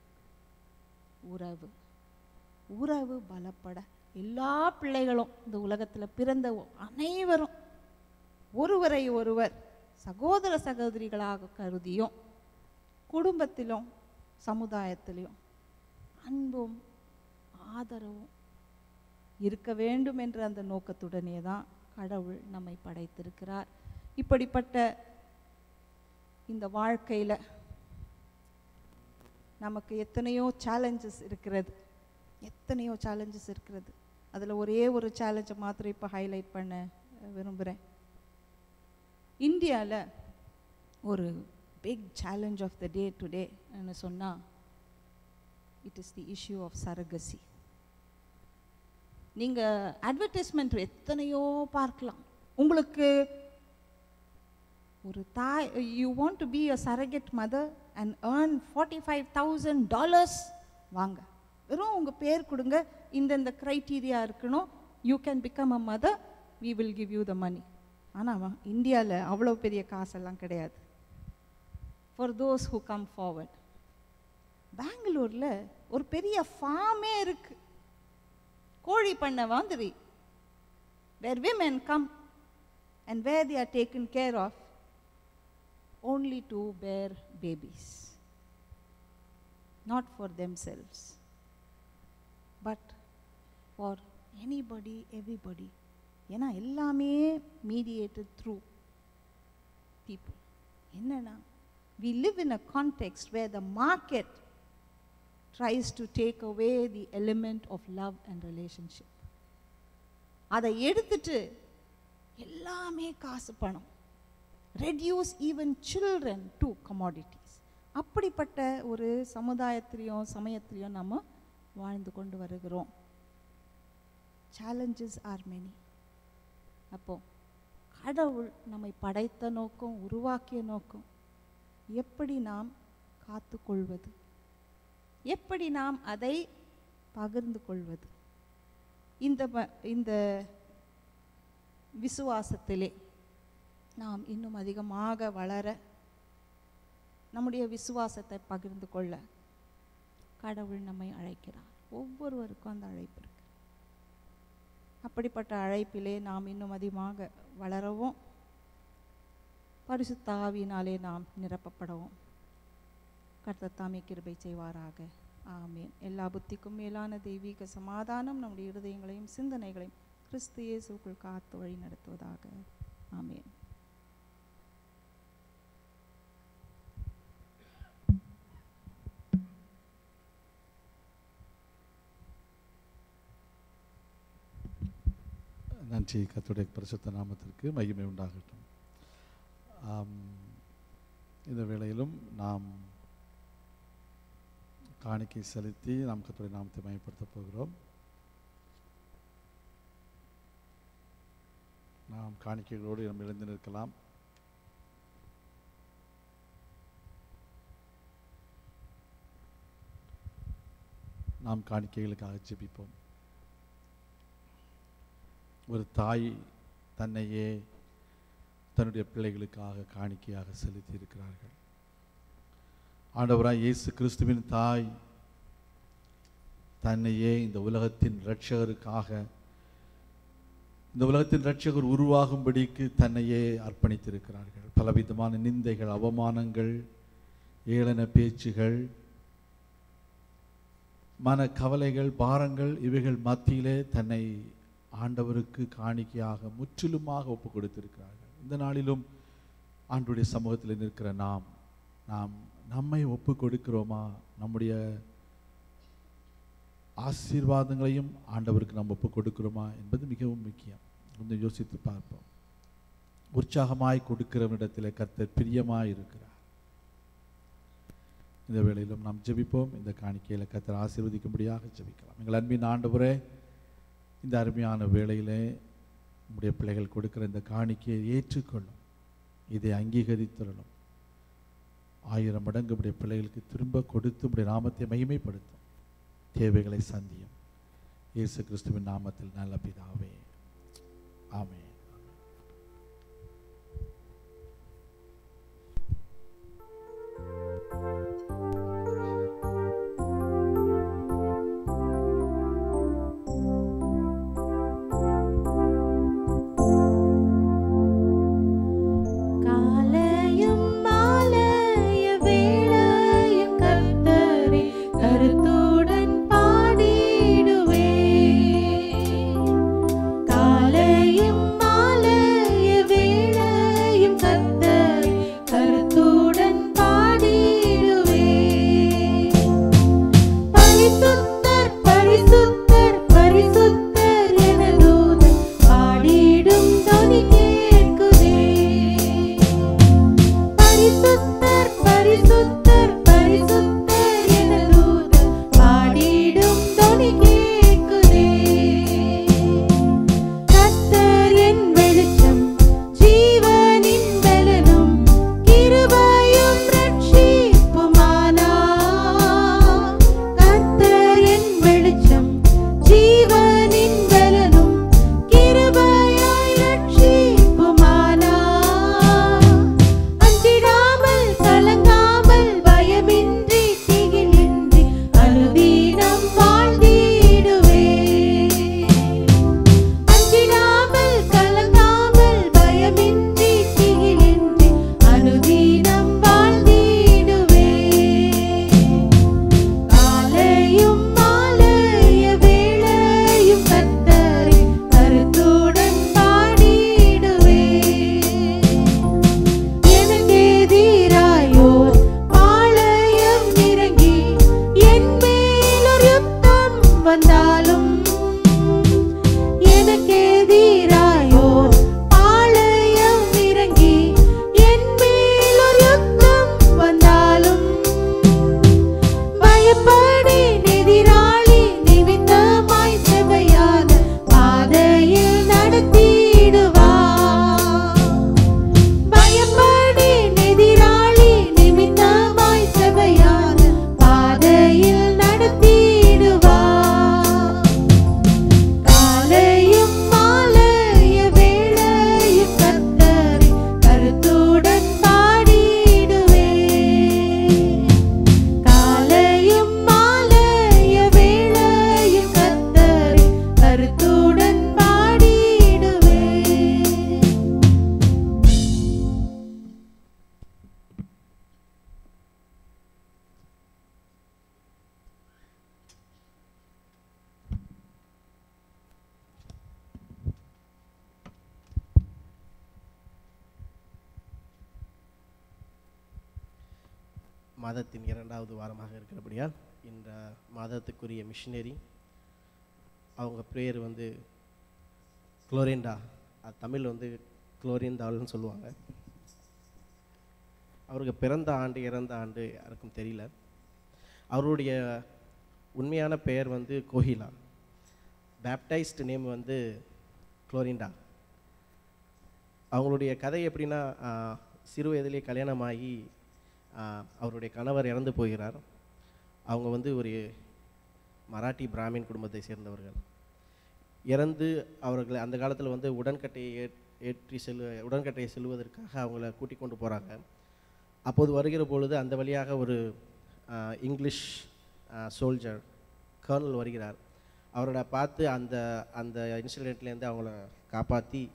உறவு உறவு பலப்பட எல்லா பிள்ளைகளும் இந்த உலகத்தில் பிறந்த அனைவரும் ஒருவரை ஒருவர் சகோதர சகோதரிகளாக கருதியும் குடும்பத்திலும் சமுதாயத்திலும் அன்பும் ஆதரவும் இருக்க வேண்டும் என்ற அந்த நோக்கத்துடனே தான் கடவுள் நம்மை படைத்திருக்கிறார் இப்படிப்பட்ட இந்த வாழ்க்கையில் நமக்கு எத்தனையோ சேலஞ்சஸ் இருக்கிறது எத்தனையோ சேலஞ்சஸ் இருக்கிறது அதில் ஒரே ஒரு சேலஞ்சை மாத்திரம் இப்போ ஹைலைட் பண்ண விரும்புகிறேன் இந்தியாவில் ஒரு big challenge of the day today சொன்னால் it is the issue of surrogacy நீங்கள் அட்வர்டைஸ்மெண்ட் எத்தனையோ பார்க்கலாம் உங்களுக்கு ஒரு தாய் you want to be a surrogate mother and earn forty five thousand dollars வாங்க வெறும் உங்கள் பேர் கொடுங்க இந்தந்த க்ரைட்டீரியா இருக்கணும் you can become a mother we will give you the money ஆனால் இந்தியாவில் அவ்வளோ பெரிய காசெல்லாம் கிடையாது for those who come forward பெங்களூரில் ஒரு பெரிய ஃபார்மே இருக்குது கோழி பண்ண மாதிரி where women come and where they are taken care of only to bear babies, not for themselves, but for anybody, everybody. ஏன்னா எல்லாமே மீடியேட்டட் த்ரூ பீப்புள் என்னன்னா we live in a context where the market tries to take away the element of love and relationship அதை எடுத்துட்டு எல்லாமே காசு பணம் reduce even children to commodities அப்படிப்பட்ட ஒரு சமுதாயத்திலையும் சமயத்திலையும் நம்ம வாழ்ந்து கொண்டு வருகிறோம் சேலஞ்சஸ் ஆர் மெனி அப்போ கடவுள் நம்மை படைத்த நோக்கம் உருவாக்கிய நோக்கம் எப்படி நாம் காத்து கொள்வது எப்படி நாம் அதை பகிர்ந்து கொள்வது இந்த ம- இந்த விசுவாசத்திலே நாம் இன்னும் அதிகமாக வளர நம்முடைய விசுவாசத்தை பகிர்ந்து கொள்ள கடவுள் நம்மை அழைக்கிறார் ஒவ்வொருவருக்கும் அந்த அழைப்பு இருக்கு அப்படிப்பட்ட அழைப்பிலே நாம் இன்னும் அதிகமாக வளரவும் பரிசுத்த ஆவியினாலே நாம் நிரப்பப்படவும் கர்த்தர் தாமே கிருபை செய்வாராக ஆமேன் எல்லா புத்திக்கும் மேலான தெய்வீக சமாதானம் நம்முடைய இருதயங்களையும் சிந்தனைகளையும் கிறிஸ்து இயேசுக்குள் காத்து வழி நடத்துவதாக ஆமேன் நன்றி கர்த்தருடைய பரிசுத்த நாமத்திற்கு மகிமை உண்டாகட்டும் ஆம், இந்த வேளையிலும் நாம் காணிக்கை செலுத்தி நாம் கர்த்தருடைய நாமத்தை மயப்படுத்தப் போகிறோம் நாம் காணிக்கைகளோடு நாம் எழுந்து நிற்கலாம் நாம் காணிக்கைகளுக்காக ஜெபிப்போம் ஒரு தாய் தன்னையே தன்னுடைய பிள்ளைகளுக்காக காணிக்கையாக செலுத்தி இருக்கிறார்கள் ஆண்டவராய் இயேசு கிறிஸ்துவின் தாய் தன்னையே இந்த உலகத்தின் இரட்சகருக்காக இந்த உலகத்தின் இரட்சகர் உருவாகும்படிக்கு தன்னையே அர்ப்பணித்திருக்கிறார்கள் பலவிதமான நிந்தைகள் அவமானங்கள் ஏளன பேச்சுகள் மன கவலைகள் பாரங்கள் இவைகள் மத்தியிலே தன்னை ஆண்டவருக்கு காணிக்கையாக முற்றிலுமாக ஒப்பு கொடுத்திருக்கிறார்கள் இந்த நாளிலும் ஆண்டுடைய சமூகத்தில் நிற்கிற நாம் நாம் நம்மை ஒப்பு கொடுக்கிறோமா நம்முடைய ஆசீர்வாதங்களையும் ஆண்டவருக்கு நாம் ஒப்பு கொடுக்கிறோமா என்பது மிகவும் முக்கியம் கொஞ்சம் யோசித்து பார்ப்போம் உற்சாகமாய் கொடுக்கிறவனிடத்தில் கர்த்தர் பிரியமாய் இருக்கிறார் இந்த வேளையிலும் நாம் ஜெபிப்போம் இந்த காணிக்கையில் கர்த்தர் ஆசீர்வதிக்கும்படியாக ஜெபிக்கலாம் எங்கள் அன்பின் ஆண்டவரே இந்த அருமையான வேளையிலே நம்முடைய பிள்ளைகள் கொடுக்கிற இந்த காணிக்கையை ஏற்றுக்கொள்ளும் இதை அங்கீகரித்தரணும் ஆயிரம் மடங்கு உடைய பிள்ளைகளுக்கு திரும்ப கொடுத்து உடைய நாமத்தை மகிமைப்படுத்தும் தேவைகளை சந்தியும் இயேசு கிறிஸ்துவின் நாமத்தில் நல்ல பிதாவே ஆமென் காலையும் மாலைய வேளையும் கர்த்தரை கருத்துடன் பாடிடுவே காலையும் மாலைய வேளையும் கர்த்தரை கருத்துடன் பாடிடுவே பரிசுத்தர் பரிசுத்தர் பரிசுத்தர் என தூதன் பாடிடும் தொனி கேட்குதே பரிசுத்தர் பரிசுத்தர் பரிசுத்தர் என தூதன் பாடிடும் தொனி கேட்குதே கர்த்தர் என் வெளிச்சம் ஜீவனின் பலனும் கிருபையும் ரட்சிப்புமானா கர்த்தர் என் வெளிச்சம் ஜீவனின் பலனும் கிருபையாய் ரட்சிப்புமானா அஞ்சிடாமல் கலங்காமல் பயமின்றி திகிலின்றி அனுதீனம் வாழ்ந்திடுவே அஞ்சிடாமல் கலங்காமல் பயமின்றி திகிலின்றி அனுதீனம் வாழ்ந்திடுவே காலையும் மாலைய வேளையும் கர்த்தரை கருத்துடன் பாடிடுவே எனக்கெதிராயோர் பாளையம் இறங்கி என் மேலொரு யுத்தம் வந்தாலும் எனக்கெதிராயோர் பாளையம் இறங்கி என் மேலொரு யுத்தம் வந்தாலும் பயப்படி எதிராளி நிமித்தமாய் செவையான பாதையில் நடத்திடுவார் பயப்படி எதிராளி நிமித்தமாய் செவையான பாதையில் நடத்திடுவார் காலையும் மாலைய வேளையும் கர்த்தரை கருத்துடன் பாடிடுவே காலையும் மாலைய வேளையும் கர்த்தரை கருத்துடன் பாடிடுவே மாதத்தின் இரண்டாவது வாரமாக இருக்கிறபடியால் இந்த மாதத்துக்குரிய மிஷினரி அவங்க பேர் வந்து குளோரிண்டா அது தமிழ் வந்து குளோரிந்தாள்னு சொல்லுவாங்க அவருக்கு பிறந்த ஆண்டு இறந்த ஆண்டு யாருக்கும் தெரியல அவருடைய உண்மையான பெயர் வந்து கோகிலா பேப்டைஸ்டு நேம் வந்து குளோரிண்டா அவங்களுடைய கதை எப்படின்னா ஆஹ், சிறு வயதிலே கல்யாணமாகி ஆஹ், அவருடைய கணவர் இறந்து போகிறார் அவங்க வந்து ஒரு மராட்டி பிராமின் குடும்பத்தை சேர்ந்தவர்கள் இறந்து அவர்கள் அந்த காலத்தில் வந்து உடன்கட்டையை ஏற் ஏற்றி செல்லு உடன்கட்டையை செல்வதற்காக அவங்கள கூட்டிக் கொண்டு போகிறாங்க அப்போது வருகிற பொழுது அந்த வழியாக ஒரு ஆஹ், இங்கிலீஷ் சோல்ஜர் கர்னல் வருகிறார் அவரோட பார்த்து அந்த அந்த இன்சிடெண்ட்லேருந்து அவங்கள காப்பாற்றி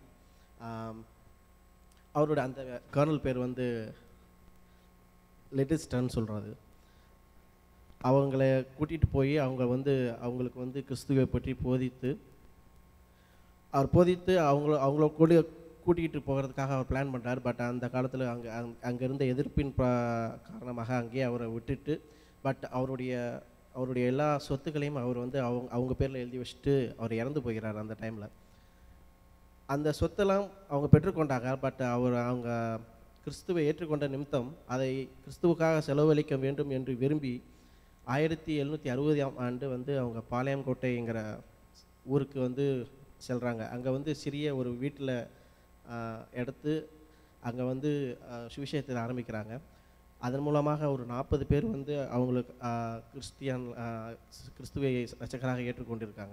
அவரோட அந்த கர்னல் பேர் வந்து லெட்டிஸ்டன் சொல்கிறது அவங்கள கூட்டிகிட்டு போய் அவங்க வந்து அவங்களுக்கு வந்து கிறிஸ்துவை பற்றி போதித்து அவர் போதித்து அவங்கள அவங்கள கூட கூட்டிகிட்டு போகிறதுக்காக அவர் பிளான் பண்ணுறார் பட் அந்த காலத்தில் அங்கே அங்கே இருந்த எதிர்ப்பின் ப- காரணமாக அங்கேயே அவரை விட்டுட்டு பட் அவருடைய அவருடைய எல்லா சொத்துக்களையும் அவர் வந்து அவங்க அவங்க பேரில் எழுதி வச்சுட்டு அவர் இறந்து போகிறார் அந்த டைமில் அந்த சொத்தெல்லாம் அவங்க பெற்றுக்கொண்டாங்க பட் அவர் அவங்க கிறிஸ்துவை ஏற்றுக்கொண்ட நிமித்தம் அதை கிறிஸ்துவுக்காக செலவழிக்க வேண்டும் என்று விரும்பி ஆயிரத்தி எழுநூற்றி அறுபதாம் ஆண்டு வந்து அவங்க பாளையங்கோட்டைங்கிற ஊருக்கு வந்து செல்கிறாங்க அங்கே வந்து சிறிய ஒரு வீட்டில் எடுத்து அங்கே வந்து ஆஹ், சுவிசேஷத்தை ஆரம்பிக்கிறாங்க அதன் மூலமாக ஒரு நாற்பது பேர் வந்து அவங்களுக்கு ஆஹ், கிறிஸ்டியன் ஆஹ், கிறிஸ்துவை ரச்சகராக ஏற்றுக்கொண்டிருக்காங்க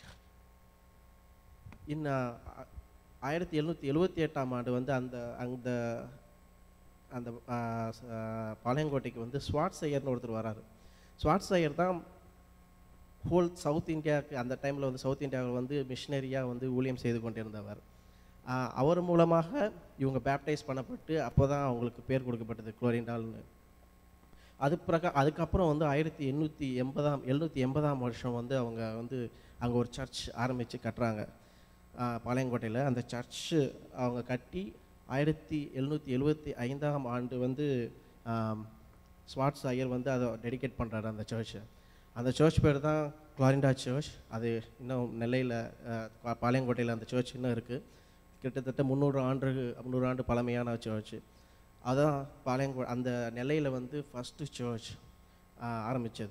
இன்னும் ஆயிரத்தி எழுநூற்றி எழுபத்தி எட்டாம் ஆண்டு வந்து அந்த அந்த அந்த ஆஹ், ச- ஆஹ், பாளையங்கோட்டைக்கு வந்து ஸ்வாட் ஐயர்னு ஒருத்தர் வராரு ஸ்வாட் ஐயர் தான் ஹோல் சவுத் இந்தியாவுக்கு அந்த டைமில் வந்து சவுத் இந்தியாவில் வந்து மிஷினரியாக வந்து ஊழியம் செய்து கொண்டிருந்தவர் ஆஹ், அவர் மூலமாக இவங்க பேப்டைஸ் பண்ணப்பட்டு அப்போ தான் அவங்களுக்கு பேர் கொடுக்கப்பட்டது குளோரிண்டால்னு அது பிரகா அதுக்கப்புறம் வந்து ஆயிரத்தி எண்ணூற்றி எண்பதாம் எழுநூற்றி எண்பதாம் வருஷம் வந்து அவங்க வந்து அங்கே ஒரு சர்ச் ஆரம்பித்து கட்டுறாங்க ஆஹ், பாளையங்கோட்டையில் அந்த சர்ச்சு அவங்க கட்டி ஆயிரத்தி எழுநூற்றி எழுபத்தி ஐந்தாம் ஆண்டு வந்து ஆம், ஸ்வாட்ஸ் ஐயர் வந்து அதை டெடிகேட் பண்ணுறாரு அந்த சர்ச்சை அந்த சர்ச் பேர் தான் குளாரிண்டா சர்ச் அது இன்னும் நெல்லையில் பாளையங்கோட்டையில் அந்த சர்ச் இன்னும் இருக்குது கிட்டத்தட்ட முந்நூறு ஆண்டு முந்நூறு ஆண்டு பழமையான சர்ச் அதான் பாளையங்கோ அந்த நெல்லையில் வந்து ஃபஸ்ட்டு சர்ச் ஆரம்பித்தது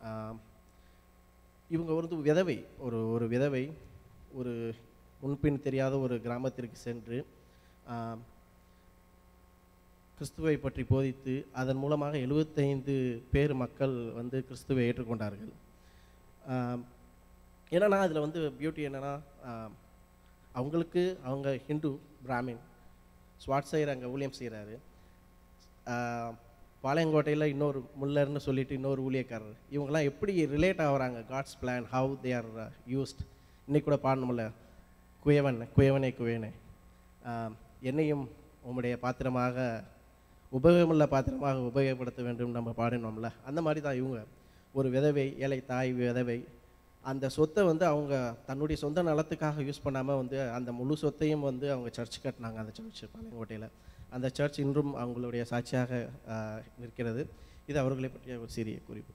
இவங்க வந்து விதவை ஒரு ஒரு விதவை ஒரு முன்பின் தெரியாத ஒரு கிராமத்திற்கு சென்று ஆம், கிறிஸ்துவை பற்றி போதித்து அதன் மூலமாக எழுபத்தைந்து பேர் மக்கள் வந்து கிறிஸ்துவை ஏற்றுக்கொண்டார்கள் ஆம், என்னன்னா அதில் வந்து பியூட்டி என்னன்னா ஆம், அவங்களுக்கு அவங்க ஹிந்து பிராமின் ஸ்வாட்ஸையர் அங்கே ஊழியம் செய்கிறாரு பாளையங்கோட்டையில் இன்னொரு முல்லர்னு சொல்லிட்டு இன்னொரு ஊழியக்காரர் இவங்கெல்லாம் எப்படி ரிலேட் ஆகுறாங்க God's plan how they are used இன்னைக்கு கூட பாடணும்ல குயவன் குயவனே குயவனே ஆம், என்னையும் உம்முடைய பாத்திரமாக உபயோகமுள்ள பாத்திரமாக உபயோகப்படுத்த வேண்டும் நம்ம பாடினோம்ல அந்த மாதிரி தான் இவங்க ஒரு விதவை ஏழை தாய் விதவை அந்த சொத்தை வந்து அவங்க தன்னுடைய சொந்த நலத்துக்காக யூஸ் பண்ணாமல் வந்து அந்த முழு சொத்தையும் வந்து அவங்க சர்ச் கட்டினாங்க அந்த சர்ச் பாளையங்கோட்டையில் அந்த சர்ச் இன்றும் அவங்களுடைய சாட்சியாக ஆஹ், நிற்கிறது இது அவர்களை பற்றிய ஒரு சிறிய குறிப்பு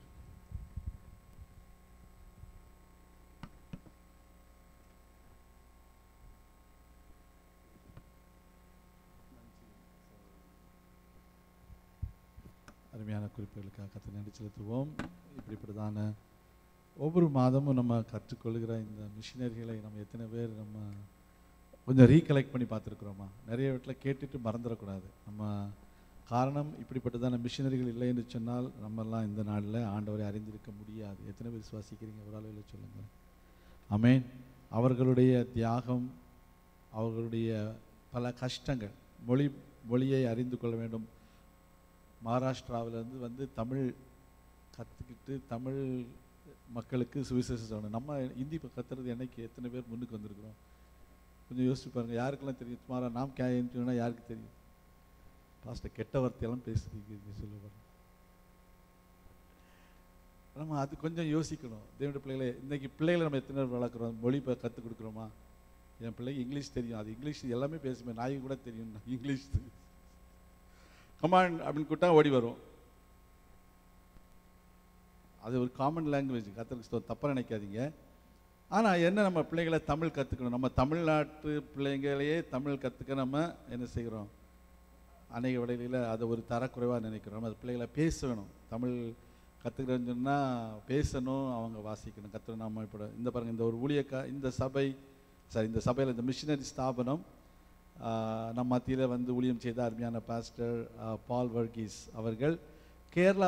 அருமையான குறிப்புகளுக்காக கற்று நன்றி செலுத்துவோம் இப்படிப்பட்டதான ஒவ்வொரு மாதமும் நம்ம கற்றுக்கொள்கிற இந்த மிஷினரிகளை நம்ம எத்தனை பேர் நம்ம கொஞ்சம் ரீகலெக்ட் பண்ணி பார்த்துருக்குறோமா நிறைய வீட்டில் கேட்டுட்டு மறந்துடக்கூடாது நம்ம காரணம் இப்படிப்பட்டதான மிஷினரிகள் இல்லை என்று சொன்னால் நம்மெல்லாம் இந்த நாளில் ஆண்டவரை அறிந்திருக்க முடியாது எத்தனை பேர் விசுவாசிக்கிறீங்க ஒரு அளவில் சொல்லுங்கள் ஆமென் அவர்களுடைய தியாகம் அவர்களுடைய பல கஷ்டங்கள் மொழி மொழியை அறிந்து கொள்ள வேண்டும் மகாராஷ்டிராவிலேருந்து வந்து தமிழ் கற்றுக்கிட்டு தமிழ் மக்களுக்கு சுவிசேஷம் சொல்லணும் நம்ம ஹிந்தி இப்போ கத்துறது என்னைக்கு எத்தனை பேர் முன்னுக்கு வந்திருக்கிறோம் கொஞ்சம் யோசிச்சு பாருங்க யாருக்கெல்லாம் தெரியும் சுமாரா நாம் கே என்றுனா யாருக்கு தெரியும் பாஸ்டர் கெட்ட வார்த்தையெல்லாம் பேசுறீங்க சொல்ல பாருங்க நம்ம அது கொஞ்சம் யோசிக்கணும் தேவனுடைய பிள்ளைகளை இன்னைக்கு பிள்ளைகளை நம்ம எத்தனை பேர் வளர்க்குறோம் மொழி இப்போ கற்றுக் கொடுக்குறோமா என் பிள்ளைக்கு இங்கிலீஷ் தெரியும் அது இங்கிலீஷ் எல்லாமே பேசுமே நாய்க்கு கூட தெரியும் இங்கிலீஷ் கமாண்ட் அப்படின்னு கூப்பிட்டா ஓடி வரும் அது ஒரு காமன் லாங்குவேஜ் கற்றுக்க தப்பாக நினைக்காதீங்க ஆனால் என்ன நம்ம பிள்ளைகளை தமிழ் கற்றுக்கணும் நம்ம தமிழ்நாட்டு பிள்ளைங்களையே தமிழ் கற்றுக்க நம்ம என்ன செய்கிறோம் அநேக வழிகளில் அதை ஒரு தரக்குறைவாக நினைக்கிறோம் அது பிள்ளைகளை பேசணும் தமிழ் கற்றுக்கிறேன்னு சொன்னால் பேசணும் அவங்க வாசிக்கணும் கற்றுக்கணும் நம்ம இப்போ இந்த பாருங்கள் இந்த ஒரு ஊழியக்கா இந்த சபை சாரி இந்த சபையில் இந்த மிஷினரி ஸ்தாபனம் ஆஹ், நம் மத்தியில் வந்து ஊழியம் செய்த அருமையான பாஸ்டர் பால் வர்கீஸ் அவர்கள்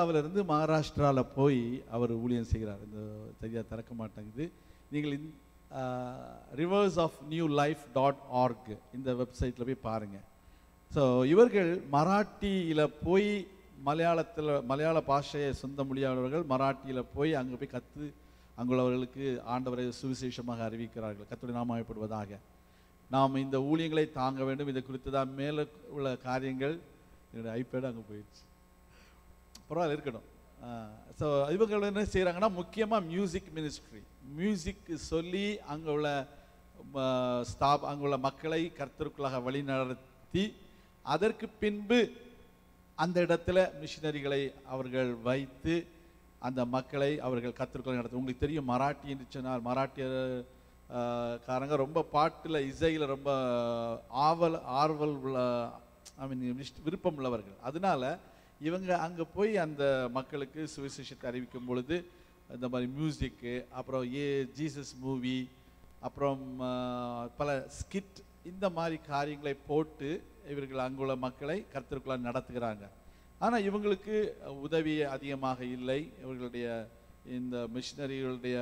கேரளாவிலிருந்து மகாராஷ்டிராவில் போய் அவர் ஊழியம் செய்கிறார் இந்த சரியாக திறக்க மாட்டேங்குது நீங்கள் இந்த rivers of new life dot org இந்த வெப்சைட்டில் போய் பாருங்கள் ஸோ இவர்கள் மராட்டியில் போய் மலையாளத்தில் மலையாள பாஷையை சொந்த மொழியாளர்கள் மராட்டியில் போய் அங்கே போய் கற்று அங்குள்ளவர்களுக்கு ஆண்டவரை சுவிசேஷமாக அறிவிக்கிறார்கள் கத்துடைய நாமப்படுவதாக நாம் இந்த ஊழியங்களை தாங்க வேண்டும் இதை குறித்து தான் மேலே உள்ள காரியங்கள் என்னுடைய ஐபேடு அங்கே போயிடுச்சு பரவாயில்ல இருக்கட்டும் ஸோ இவங்க என்ன செய்கிறாங்கன்னா முக்கியமாக மியூசிக் மினிஸ்ட்ரி மியூசிக் சொல்லி அங்கே உள்ள ஸ்டாப் அங்கே உள்ள மக்களை கர்த்தருக்குள்ளாக வழி நடத்தி அதற்கு பின்பு அந்த இடத்துல மிஷினரிகளை அவர்கள் வைத்து அந்த மக்களை அவர்கள் கத்திற்குள்ள நடத்து உங்களுக்கு தெரியும் மராட்டி என்று சொன்னால் மராட்டிய ஆஹ், காரங்க ரொம்ப பாட்டில் இசையில் ரொம்ப ஆவல் ஆர்வல் உள்ள ஐ மீன் விருப்பம் உள்ளவர்கள் அதனால இவங்க அங்கே போய் அந்த மக்களுக்கு சுவிசேஷத்தை அறிவிக்கும் பொழுது இந்த மாதிரி மியூசிக்கு அப்புறம் ஏ ஜீசஸ் மூவி அப்புறம் ஆஹ், பல ஸ்கிட் இந்த மாதிரி காரியங்களை போட்டு இவர்கள் அங்குள்ள மக்களை கர்த்தருக்குள்ள நடத்துகிறாங்க ஆனால் இவங்களுக்கு உதவி அதிகமாக இல்லை இவர்களுடைய இந்த மிஷினரிகளுடைய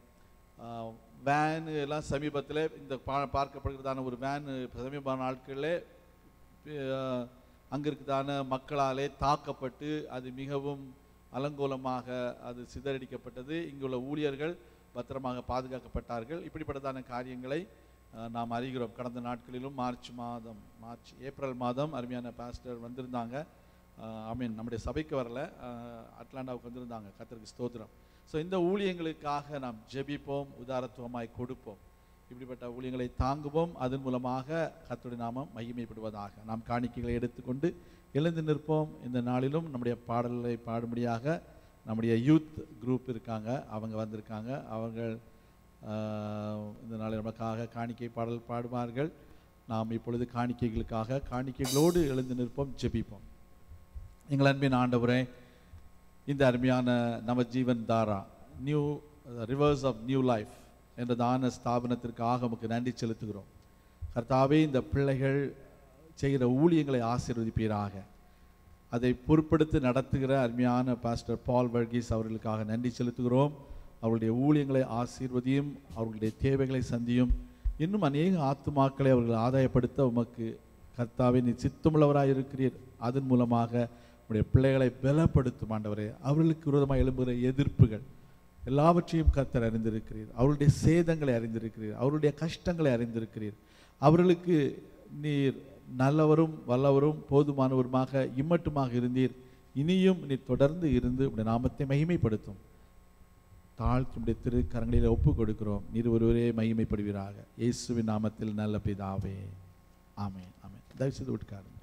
வேனு எல்லாம் சமீபத்தில் இந்த பா பார்க்கப்படுகிறதான ஒரு வேனு சமீப நாட்களில் அங்கே இருக்கிறதான மக்களாலே தாக்கப்பட்டு அது மிகவும் அலங்கோலமாக அது சிதறடிக்கப்பட்டது இங்குள்ள ஊழியர்கள் பத்திரமாக பாதுகாக்கப்பட்டார்கள் இப்படிப்பட்டதான காரியங்களை அஹ், நாம் அறிகிறோம் கடந்த நாட்களிலும் மார்ச் மாதம் மார்ச் ஏப்ரல் மாதம் அருமையான பாஸ்டர் வந்திருந்தாங்க ஐ மீன் நம்முடைய சபைக்கு வரல அஹ், அட்லாண்டாவுக்கு வந்திருந்தாங்க கத்தருக்கு ஸ்தோத்திரம் ஸோ இந்த ஊழியங்களுக்காக நாம் ஜெபிப்போம் உதாரத்துவமாய் கொடுப்போம் இப்படிப்பட்ட ஊழியங்களை தாங்குவோம் அதன் மூலமாக கர்த்தருடைய நாமம் மகிமைப்படுவதாக நாம் காணிக்கைகளை எடுத்துக்கொண்டு எழுந்து நிற்போம் இந்த நாளிலும் நம்முடைய பாடல்களை பாடும்படியாக நம்முடைய யூத் குரூப் இருக்காங்க அவங்க வந்திருக்காங்க அவர்கள் ஆஹ், இந்த நாளில் நமக்காக காணிக்கை பாடல் பாடுவார்கள் நாம் இப்பொழுது காணிக்கைகளுக்காக காணிக்கைகளோடு எழுந்து நிற்போம் ஜெபிப்போம் எங்கள் அன்பின் ஆண்டவரே இந்த அருமையான Nava Jeevan Dhara new rivers of new life என்ற தான ஸ்தாபனத்திற்காக உமக்கு நன்றி செலுத்துகிறோம் கர்த்தாவே இந்த பிள்ளைகள் செய்கிற ஊழியங்களை ஆசீர்வதிப்பீராக அதை பொறுப்படுத்தி நடத்துகிற அருமையான பாஸ்டர் பால் வர்கீஸ் அவர்களுக்காக நன்றி செலுத்துகிறோம் அவருடைய ஊழியங்களை ஆசீர்வதியும் அவர்களுடைய தேவைகளை சந்தியும் இன்னும் அநேக ஆத்துமாக்களை அவர்கள் ஆதாயப்படுத்த உமக்கு கர்த்தாவே நீ சித்தமுள்ளவராக இருக்கிறீர் அதன் மூலமாக உடைய பிள்ளைகளை பலப்படுத்தும் ஆண்டவரே அவர்களுக்கு விரோதமாக எழும்புகிற எதிர்ப்புகள் எல்லாவற்றையும் கர்த்தர் அறிந்திருக்கிறீர் அவருடைய சேதங்களை அறிந்திருக்கிறீர் அவருடைய கஷ்டங்களை அறிந்திருக்கிறீர் அவர்களுக்கு நீர் நல்லவரும் வல்லவரும் போதுமானவருமாக இம்மட்டுமாக இருந்தீர் இனியும் நீர் தொடர்ந்து இருந்து உடைய நாமத்தை மகிமைப்படுத்தும் தாழ்த்தி உடைய திரு கரங்களில் ஒப்பு கொடுக்கிறோம் நீர் ஒருவரே மகிமைப்படுவீராக இயேசுவின் நாமத்தில் நல்ல பிதாவே ஆமென் ஆமென் தயவு செய்து உட்காருங்க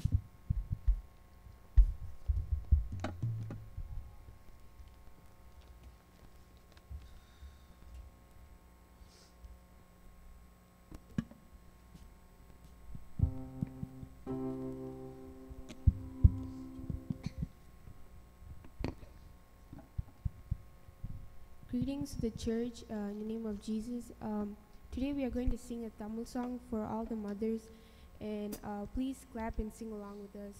Greetings to the church uh, in the name of Jesus. Um, today we are going to sing a Tamil song for all the mothers, and uh, please clap and sing along with us.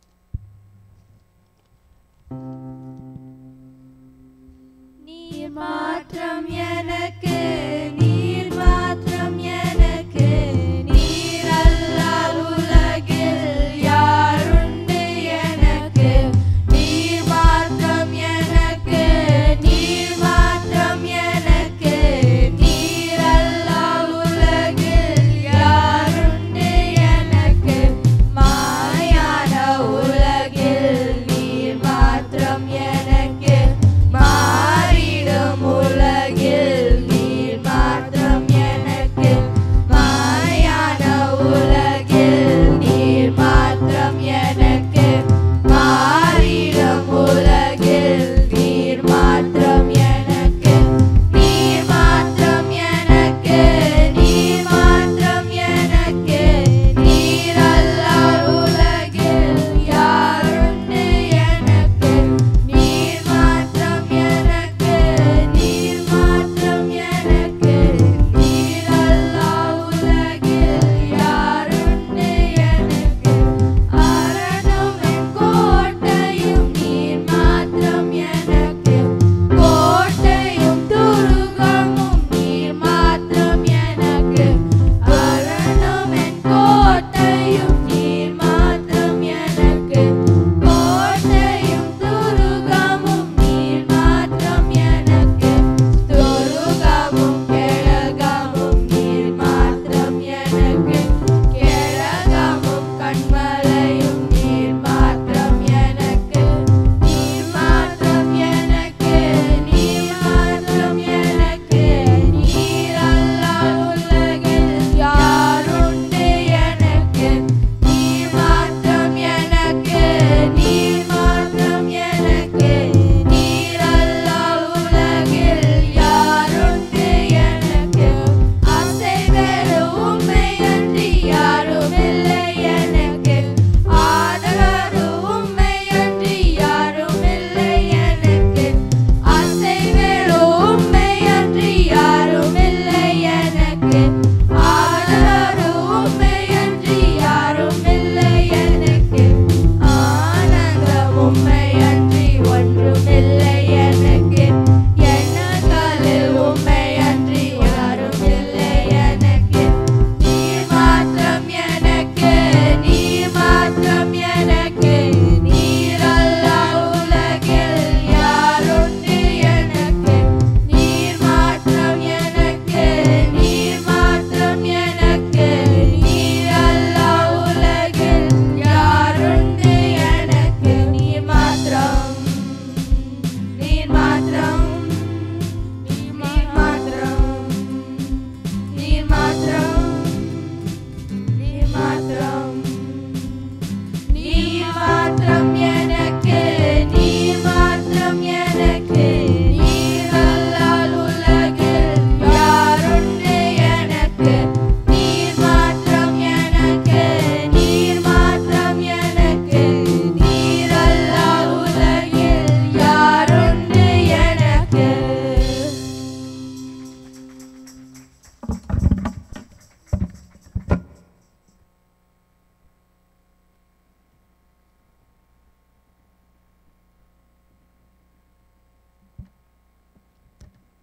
நீர் மாற்றம் எனக்கு நீர் மாற்றம் எனக்கு நீர் அல்லால் உலகில் யாருண்டு எனக்கு நீர் மாற்றம் எனக்கு நீர் மாற்றம் எனக்கு நீர் அல்லால் உலகில் யாருண்டு எனக்கு மாயான உலகில் நீர் மாற்றம் எனக்கு மாறிடும் உலகில்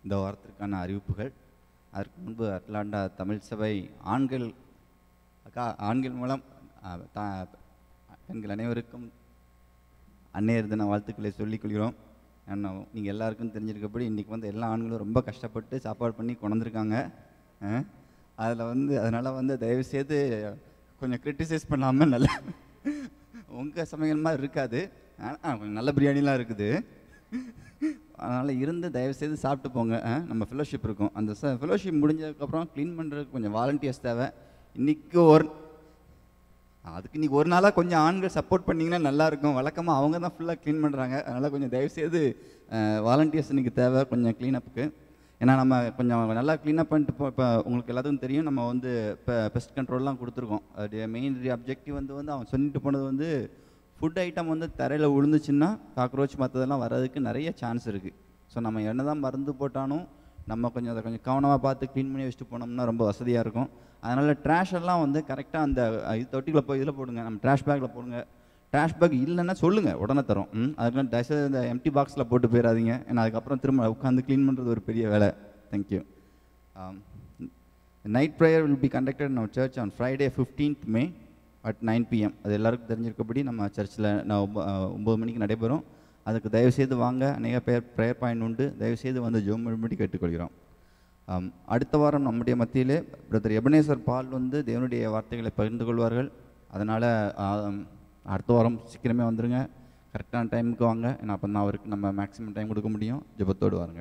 இந்த வாரத்திற்கான அறிவிப்புகள் அதற்கு முன்பு அட்லாண்டா தமிழ் சபை ஆண்கள் அக்கா ஆண்கள் மூலம் ஆ, தா- பெண்கள் அனைவருக்கும் அன்னையர் தின வாழ்த்துக்களை சொல்லிக் கொள்கிறோம் நீங்கள் எல்லாருக்கும் தெரிஞ்சிருக்கபடி இன்றைக்கி வந்து எல்லா ஆண்களும் ரொம்ப கஷ்டப்பட்டு சாப்பாடு பண்ணி கொண்டிருக்காங்க அதில் வந்து அதனால் வந்து தயவுசெய்து கொஞ்சம் கிரிட்டிசைஸ் பண்ணாமல் நல்ல உங்கள் சமையல் மாதிரி இருக்காது ஆனால் கொஞ்சம் நல்ல பிரியாணிலாம் இருக்குது அதனால் இருந்து தயவுசெய்து சாப்பிட்டு போங்க ஆ, நம்ம ஃபெலோஷிப் இருக்கும் அந்த ஃபெலோஷிப் முடிஞ்சதுக்கப்புறம் க்ளீன் பண்ணுறதுக்கு கொஞ்சம் வாலண்டியர்ஸ் தேவை இன்றைக்கி ஒரு அதுக்கு இன்னைக்கு ஒரு நாளாக கொஞ்சம் ஆண்கள் சப்போர்ட் பண்ணிங்கன்னா நல்லா இருக்கும் வழக்கமாக அவங்க தான் ஃபுல்லாக க்ளீன் பண்ணுறாங்க அதனால் கொஞ்சம் தயவுசெய்து வாலண்டியர்ஸ் இன்னைக்கு தேவை கொஞ்சம் க்ளீனப்புக்கு ஏன்னா நம்ம கொஞ்சம் நல்லா க்ளீனப் பண்ணிட்டு இப்போ இப்போ உங்களுக்கு எல்லாத்துக்கும் தெரியும் நம்ம வந்து இப்போ பெஸ்ட் கண்ட்ரோல்லாம் கொடுத்துருக்கோம் அது மெயின் அப்ஜெக்டிவ் வந்து வந்து அவன் சொல்லிட்டு போனது வந்து ஃபுட் ஐட்டம் வந்து தரையில் விழுந்துச்சுன்னா காக்ரோச் மற்றதெல்லாம் வர்றதுக்கு நிறைய சான்ஸ் இருக்குது ஸோ நம்ம என்ன தான் மருந்து போட்டாலும் நம்ம கொஞ்சம் அதை கொஞ்சம் கவனமாக பார்த்து க்ளீன் பண்ணி வச்சுட்டு போனோம்னா ரொம்ப வசதியாக இருக்கும் அதனால் ட்ராஷ் எல்லாம் வந்து கரெக்டாக அந்த அஹ், இது தொட்டிக்குள்ள போய் இதில் போடுங்க நம்ம ட்ராஷ் பேக்கில் போடுங்க ட்ராஷ் பேக் இல்லைன்னா சொல்லுங்கள் உடனே தரோம் ம் அதுக்கெல்லாம் தயவுசெய்து இந்த எம்டி பாக்ஸில் போட்டு போயிடாதீங்க ஏன்னா அதுக்கப்புறம் திரும்ப உட்காந்து க்ளீன் பண்ணுறது ஒரு பெரிய வேலை thank you night prayer will be conducted நம்ம church on Friday fifteenth May at nine PM அது எல்லாருக்கும் தெரிஞ்சிருக்கபடி நம்ம சர்ச்சில் நான் ஒம்ப- அஹ், ஒம்பது மணிக்கு நடைபெறும் அதுக்கு தயவுசெய்து வாங்க அநேக பேர் ப்ரேயர் பாயிண்ட் உண்டு தயவுசெய்து வந்து ஜோம் பண்ணும்படி கேட்டுக்கொள்கிறோம் ஆம், அடுத்த வாரம் நம்முடைய மத்தியிலே பிரதர் எபனேசர் பால் வந்து தேவனுடைய வார்த்தைகளை பகிர்ந்து கொள்வார்கள் அதனால் அடுத்த வாரம் சீக்கிரமே வந்துடுங்க கரெக்டான டைமுக்கு வாங்க ஏன்னா அப்போ தான் அவருக்கு நம்ம மேக்ஸிமம் டைம் கொடுக்க முடியும் ஜெபத்தோடு வாருங்க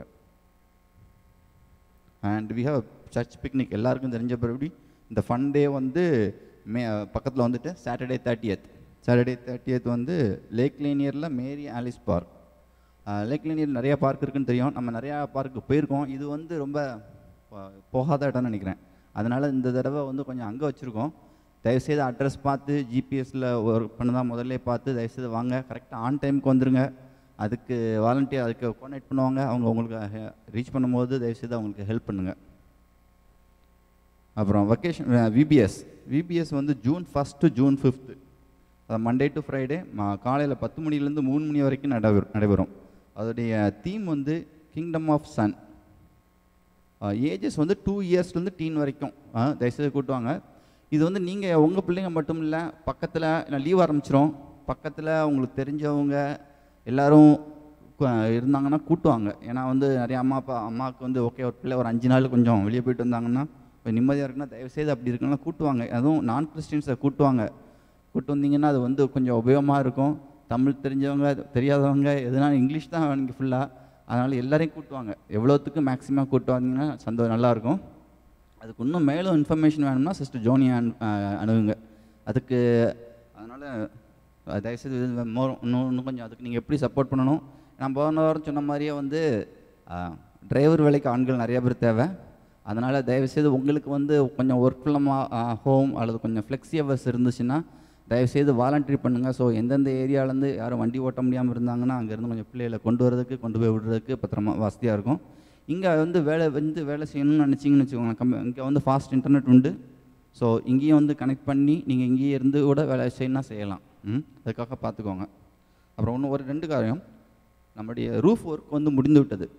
and we have church picnic எல்லாருக்கும் தெரிஞ்சபடி இந்த ஃபன் டே வந்து மே பக்கத்தில் வந்துட்டு சாட்டர்டே தேர்ட்டியத் சாட்டர்டே தேர்ட்டியத் வந்து லேக் லேனியரில் Mary Alice Park Lake Lanier நிறைய பார்க் இருக்குன்னு தெரியும் நம்ம நிறையா பார்க்கு போயிருக்கோம் இது வந்து ரொம்ப ப- போகாத இடம்னு நினைக்கிறேன் அதனால் இந்த தடவை வந்து கொஞ்சம் அங்கே வச்சுருக்கோம் தயவுசெய்து அட்ரஸ் பார்த்து ஜிபிஎஸ்சில் ஒர்க் பண்ணதா முதல்ல பார்த்து தயவுசெய்து வாங்க கரெக்டாக ஆன் டைமுக்கு வந்துருங்க அதுக்கு வாலண்டியர் அதுக்கு கோஆர்டினேட் பண்ணுவாங்க அவங்க உங்களுக்கு ரீச் பண்ணும்போது தயவுசெய்து அவங்களுக்கு ஹெல்ப் பண்ணுங்கள் அப்புறம் வெக்கேஷன் விபிஎஸ் விபிஎஸ் வந்து June first June fifth Monday to Friday காலையில் பத்து மணிலேருந்து மூணு மணி வரைக்கும் நடைபெறும் நடைபெறும் அதோடைய தீம் வந்து கிங்டம் ஆஃப் சன் ஏஜஸ் வந்து டூ இயர்ஸ்லேருந்து டீன் வரைக்கும் ஆ, தயவுசெய்து கூட்டுவாங்க இது வந்து நீங்கள் உங்கள் பிள்ளைங்க மட்டும் இல்லை பக்கத்தில் நான் லீவ் ஆரம்பிச்சிரும் பக்கத்தில் உங்களுக்கு தெரிஞ்சவங்க எல்லாரும் கு- இருந்தாங்கன்னா கூட்டுவாங்க ஏன்னா வந்து நிறைய அம்மா அப்பா அம்மாவுக்கு வந்து ஓகே ஒரு பிள்ளை ஒரு அஞ்சு நாள் கொஞ்சம் வெளியே போயிட்டு வந்தாங்கன்னா கொஞ்சம் நிம்மதியாக இருக்குன்னா தயவுசெய்து அப்படி இருக்குன்னா கூட்டுவாங்க அதுவும் நான் கிறிஸ்டின்ஸை கூட்டுவாங்க கூட்டு வந்தீங்கன்னா அது வந்து கொஞ்சம் உபயோகமாக இருக்கும் தமிழ் தெரிஞ்சவங்க தெரியாதவங்க எதுனா இங்கிலீஷ் தான் எனக்கு ஃபுல்லாக அதனால் எல்லாரையும் கூட்டுவாங்க எவ்வளோத்துக்கு மேக்ஸிமம் கூட்டு வந்தீங்கன்னா சந்தோஷம் நல்லாயிருக்கும் அதுக்கு இன்னும் மேலும் இன்ஃபர்மேஷன் வேணும்னா சிஸ்டர் ஜோனி அனு அஹ் அணுகுங்க அதுக்கு அதனால் தயவுசெய்து இது மோ இன்னும் இன்னும் கொஞ்சம் அதுக்கு நீங்கள் எப்படி சப்போர்ட் பண்ணணும் நான் போன வாரம் சொன்ன மாதிரியே வந்து டிரைவர் வேலைக்கு ஆண்கள் நிறைய பேர் தேவை அதனால் தயவுசெய்து உங்களுக்கு வந்து கொஞ்சம் ஒர்க் ஃப்ளமாக ஹோம் அல்லது கொஞ்சம் ஃப்ளெக்ஸி ஹவர்ஸ் இருந்துச்சுன்னா தயவுசெய்து வாலண்டரி பண்ணுங்கள் ஸோ எந்தெந்த ஏரியாவிலேருந்து யாரும் வண்டி ஓட்ட முடியாமல் இருந்தாங்கன்னா அங்கேருந்து கொஞ்சம் பிள்ளைகளை கொண்டு வரதுக்கு கொண்டு போய் விடுறதுக்கு பத்திரமா வசதியாக இருக்கும் இங்கே வந்து வேலை வந்து வேலை செய்யணும்னு நினச்சிங்கன்னு வச்சுக்கோங்களேன் கம்மி இங்கே வந்து ஃபாஸ்ட் இன்டர்நெட் உண்டு ஸோ இங்கேயும் வந்து கனெக்ட் பண்ணி நீங்கள் இங்கேயே இருந்து கூட வேலை செய்யணும்னா செய்யலாம் ம் அதுக்காக பார்த்துக்கோங்க அப்புறம் இன்னும் ஒரு ரெண்டு காரியம் நம்முடைய ரூஃப் ஒர்க் வந்து முடிந்து விட்டது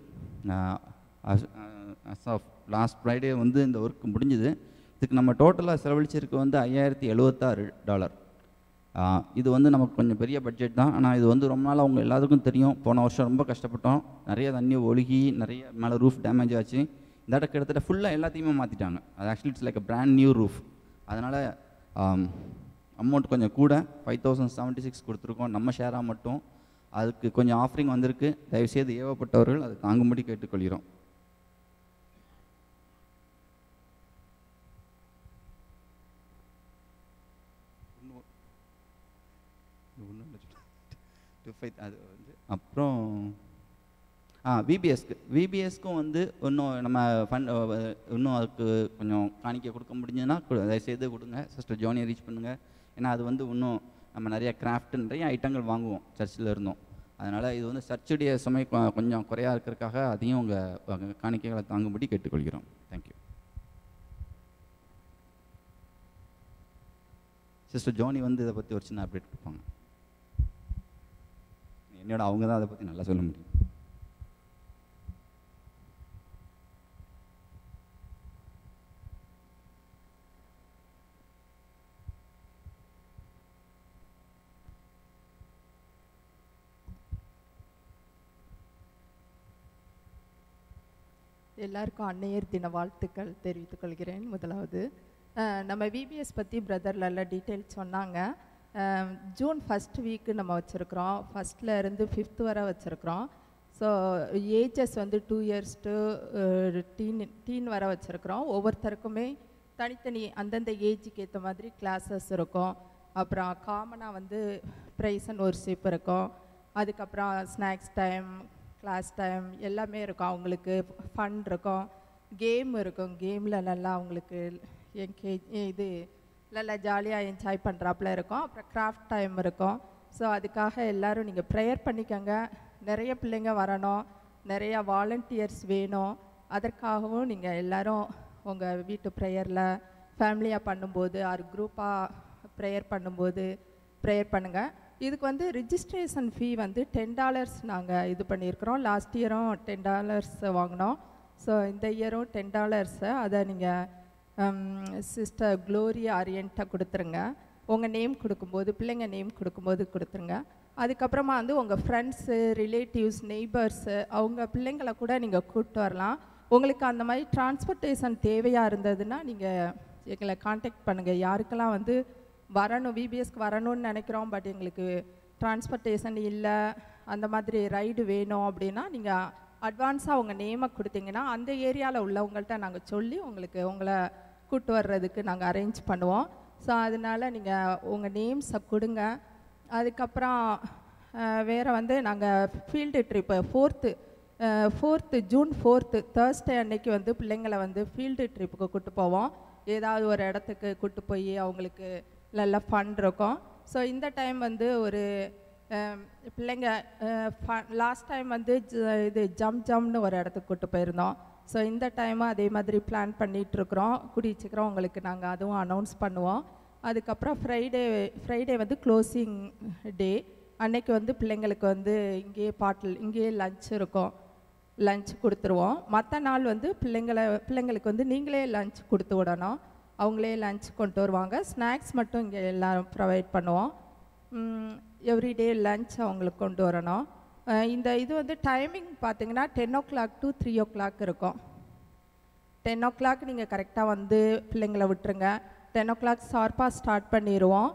அஸ் ஆஃப் லாஸ்ட் ஃப்ரைடே வந்து இந்த ஒர்க் முடிஞ்சுது இதுக்கு நம்ம டோட்டலாக செலவழிச்சிருக்கு வந்து ஐயாயிரத்தி எழுபத்தாறு டாலர் இது வந்து நமக்கு கொஞ்சம் பெரிய பட்ஜெட் தான் ஆனால் இது வந்து ரொம்ப நாள் அவங்க எல்லாத்துக்கும் தெரியும் போன வருஷம் ரொம்ப கஷ்டப்பட்டோம் நிறைய தண்ணி ஒழுகி நிறைய மேலே ரூஃப் டேமேஜ் ஆச்சு இந்த இடத்துல கிட்டத்தட்ட ஃபுல்லாக எல்லாத்தையுமே மாற்றிட்டாங்க அது actually it's like brand new roof அதனால் அமௌண்ட் கொஞ்சம் கூட ஃபைவ் தௌசண்ட் செவன்ட்டி சிக்ஸ் கொடுத்துருக்கோம் நம்ம ஷேராக மட்டும் அதுக்கு கொஞ்சம் ஆஃபரிங் வந்திருக்கு தயவுசெய்து ஏவப்பட்டவர்கள் அதை தாங்கும்படி கேட்டுக்கொள்கிறோம் டூ ஃபைவ் அது வந்து அப்புறம் ஆ விபிஎஸ்க்கு விபிஎஸ்க்கும் வந்து இன்னும் நம்ம ஃபண்ட் இன்னும் அதுக்கு கொஞ்சம் காணிக்க கொடுக்க முடிஞ்சதுன்னா கு- தயவுசெய்து கொடுங்க சிஸ்டர் ஜோனியை ரீச் பண்ணுங்கள் ஏன்னா அது வந்து இன்னும் நம்ம நிறைய கிராஃப்ட் நிறைய ஐட்டங்கள் வாங்குவோம் சர்ச்சில் இருந்தோம் அதனால் இது வந்து சர்ச்சுடைய சுமை கொ- கொஞ்சம் குறையாக இருக்கிறதுக்காக அதையும் உங்கள் காணிக்கைகளை தாங்கும்படி கேட்டுக்கொள்கிறோம் தேங்க்யூ சிஸ்டர் ஜோனி வந்து இதை பற்றி ஒரு சின்ன அப்டேட் கொடுப்பாங்க என்னோட அவங்க தான் அதை பற்றி நல்லா சொல்ல முடியும் எல்லாருக்கும் அன்னையர் தின வாழ்த்துக்கள் தெரிவித்துக் கொள்கிறேன் முதலாவது அஹ், நம்ம விபிஎஸ் பற்றி பிரதர் நல்ல டீட்டெயில் சொன்னாங்க அஹ், ஜூன் ஃபஸ்ட் வீக்கு நம்ம வச்சுருக்குறோம் ஃபஸ்ட்டில் இருந்து ஃபிஃப்த் வரை வச்சுருக்குறோம் ஸோ ஏஜஸ் வந்து two years to teen teen வரை வச்சுருக்குறோம் ஒவ்வொருத்தருக்குமே தனித்தனி அந்தந்த ஏஜுக்கு ஏற்ற மாதிரி கிளாஸஸ் இருக்கும் அப்புறம் காமனாக வந்து ப்ரைஸ் அண்ட் ஒர்ஷிப் இருக்கும் அதுக்கப்புறம் ஸ்நாக்ஸ் டைம் கிளாஸ் டைம் எல்லாமே இருக்கும் அவங்களுக்கு ஃபன் இருக்கும் கேம் இருக்கும் கேமில் நல்லா அவங்களுக்கு என்கேஜ் இது நல்லா ஜாலியாக என்ஜாய் பண்ணுறாப்புல இருக்கும் அப்புறம் கிராஃப்ட் டைம் இருக்கும் ஸோ அதுக்காக எல்லாரும் நீங்கள் ப்ரேயர் பண்ணிக்கோங்க நிறைய பிள்ளைங்க வரணும் நிறைய வாலண்டியர்ஸ் வேணும் அதற்காகவும் நீங்கள் எல்லாரும் உங்கள் வீட்டு ப்ரேயரில் ஃபேமிலியாக பண்ணும்போது ஆறு குரூப்பாக ப்ரேயர் பண்ணும்போது ப்ரேயர் பண்ணுங்கள் இதுக்கு வந்து ரிஜிஸ்ட்ரேஷன் ஃபீ வந்து டென் டாலர்ஸ் நாங்கள் இது பண்ணியிருக்கிறோம் லாஸ்ட் இயரும் டென் டாலர்ஸ் வாங்கினோம் ஸோ இந்த இயரும் டென் டாலர்ஸை அதை நீங்கள் சிஸ்டர் க்ளோரியா ஆரியன்ட்டை கொடுத்துருங்க உங்கள் நேம் கொடுக்கும்போது பிள்ளைங்க நேம் கொடுக்கும்போது கொடுத்துருங்க அதுக்கப்புறமா வந்து உங்கள் ஃப்ரெண்ட்ஸு ரிலேட்டிவ்ஸ் நெய்பர்ஸு அவங்க பிள்ளைங்களை கூட நீங்கள் கூப்பிட்டு வரலாம் உங்களுக்கு அந்த மாதிரி டிரான்ஸ்போர்ட்டேஷன் தேவையாக இருந்ததுன்னா நீங்கள் எங்களை காண்டாக்ட் பண்ணுங்கள் யாருக்கெல்லாம் வந்து வரணும் விபிஎஸ்க்கு வரணும்னு நினைக்கிறோம் பட் எங்களுக்கு டிரான்ஸ்போர்ட்டேஷன் இல்லை அந்த மாதிரி ரைடு வேணும் அப்படின்னா நீங்கள் அட்வான்ஸாக உங்கள் நேமை கொடுத்தீங்கன்னா அந்த ஏரியாவில் உள்ளவங்கள்ட்ட நாங்கள் சொல்லி உங்களுக்கு உங்களை கூட்டு வர்றதுக்கு நாங்கள் அரேஞ்ச் பண்ணுவோம் ஸோ அதனால் நீங்கள் உங்கள் நேம்ஸை கொடுங்க அதுக்கப்புறம் அஹ், வேறு வந்து நாங்கள் field trip fourth fourth June fourth Thursday அன்னைக்கு வந்து பிள்ளைங்களை வந்து ஃபீல்டு ட்ரிப்புக்கு கூட்டு போவோம் ஏதாவது ஒரு இடத்துக்கு கூட்டு போய் அவங்களுக்கு நல்ல ஃபன் இருக்கும் ஸோ இந்த டைம் வந்து ஒரு அஹ், பிள்ளைங்க லாஸ்ட் டைம் வந்து ஜ- இது ஜம் ஜம்னு ஒரு இடத்துக்கு கூட்டு போயிருந்தோம் ஸோ இந்த டைமும் அதே மாதிரி பிளான் பண்ணிகிட்ருக்குறோம் கூடிய சீக்கிரம் உங்களுக்கு நாங்கள் அதுவும் அனௌன்ஸ் பண்ணுவோம் அதுக்கப்புறம் ஃப்ரைடே ஃப்ரைடே வந்து க்ளோசிங் டே அன்னைக்கு வந்து பிள்ளைங்களுக்கு வந்து இங்கேயே பாட்டில் இங்கேயே லஞ்ச் இருக்கும் லஞ்ச் கொடுத்துருவோம் மற்ற நாள் வந்து பிள்ளைங்களை பிள்ளைங்களுக்கு வந்து நீங்களே லஞ்ச் கொடுத்து விடணும் அவங்களே லஞ்ச் கொண்டு வருவாங்க ஸ்நாக்ஸ் மட்டும் இங்கே எல்லாம் ப்ரொவைட் பண்ணுவோம் எவ்ரிடே லஞ்ச் அவங்களுக்கு கொண்டு வரணும் அஹ் இந்த இது வந்து டைமிங் பார்த்தீங்கன்னா ten o'clock to three o'clock இருக்கும் டென் ஓ கிளாக் நீங்கள் கரெக்டாக வந்து பிள்ளைங்கள விட்டுருங்க டென் ஓ கிளாக் ஷார்ப்பாக ஸ்டார்ட் பண்ணிடுவோம்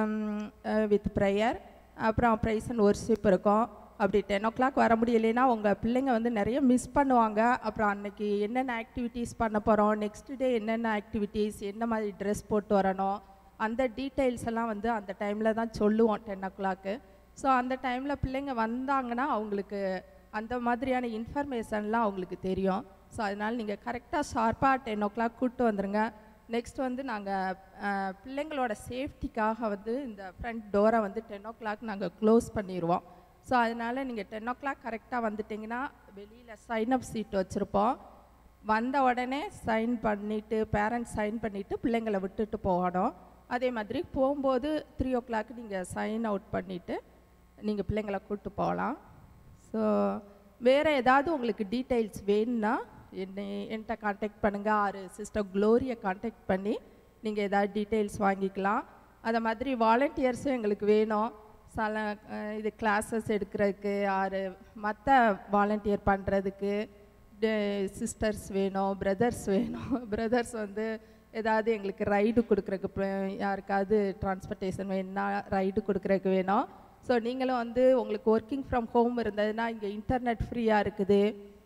வித் ப்ரேயர் அப்புறம் ப்ரைஸ் அண்ட் ஒர்ஷிப் இருக்கும் அப்படி டென் ஓ கிளாக் வர முடியலைன்னா உங்கள் பிள்ளைங்க வந்து நிறைய மிஸ் பண்ணுவாங்க அப்புறம் அன்னைக்கு என்னென்ன ஆக்டிவிட்டீஸ் பண்ண போகிறோம் நெக்ஸ்ட் டே என்னென்ன ஆக்டிவிட்டீஸ் என்ன மாதிரி ட்ரெஸ் போட்டு வரணும் அந்த டீட்டெயில்ஸ் எல்லாம் வந்து அந்த டைமில் தான் சொல்லுவோம் டென் ஓ கிளாக்கு ஸோ அந்த டைமில் பிள்ளைங்க வந்தாங்கன்னா அவங்களுக்கு அந்த மாதிரியான இன்ஃபர்மேஷன்லாம் அவங்களுக்கு தெரியும் ஸோ அதனால் நீங்கள் கரெக்டாக ஷார்ப்பாக டென் ஓ கிளாக் கூப்பிட்டு வந்துருங்க நெக்ஸ்ட் வந்து நாங்கள் பிள்ளைங்களோட சேஃப்டிக்காக வந்து இந்த ஃப்ரண்ட் டோரை வந்து டென் ஓ கிளாக் நாங்கள் க்ளோஸ் பண்ணிடுவோம் ஸோ அதனால் நீங்கள் டென் ஓ கிளாக் கரெக்டாக வந்துட்டிங்கன்னா வெளியில் சைன் அப் சீட் வச்சுருப்போம் வந்த உடனே சைன் பண்ணிவிட்டு பேரண்ட்ஸ் சைன் பண்ணிவிட்டு பிள்ளைங்களை விட்டுட்டு போகணும் அதே மாதிரி போகும்போது த்ரீ ஓ கிளாக் நீங்கள் சைன் அவுட் பண்ணிவிட்டு நீங்கள் பிள்ளைங்களை கூப்பிட்டு போகலாம் ஸோ வேறு ஏதாவது உங்களுக்கு டீட்டெயில்ஸ் வேணும்னா என்னை என்கிட்ட காண்டாக்ட் பண்ணுங்கள் ஆறு சிஸ்டர் க்ளோரியை காண்டாக்ட் பண்ணி நீங்கள் ஏதாவது டீட்டெயில்ஸ் வாங்கிக்கலாம் அதை மாதிரி வாலண்டியர்ஸும் எங்களுக்கு வேணும் சில அஹ், இது கிளாஸஸ் எடுக்கிறதுக்கு ஆறு மற்ற வாலண்டியர் பண்ணுறதுக்கு சிஸ்டர்ஸ் வேணும் பிரதர்ஸ் வேணும் பிரதர்ஸ் வந்து ஏதாவது எங்களுக்கு ரைடு கொடுக்குறதுக்கு ப- யாருக்காவது டிரான்ஸ்போர்ட்டேஷன் வேணும்னா ரைடு கொடுக்குறதுக்கு வேணும் ஸோ நீங்களும் வந்து உங்களுக்கு ஒர்க்கிங் ஃப்ரம் ஹோம் இருந்ததுன்னா இங்கே இன்டர்நெட் ஃப்ரீயாக இருக்குது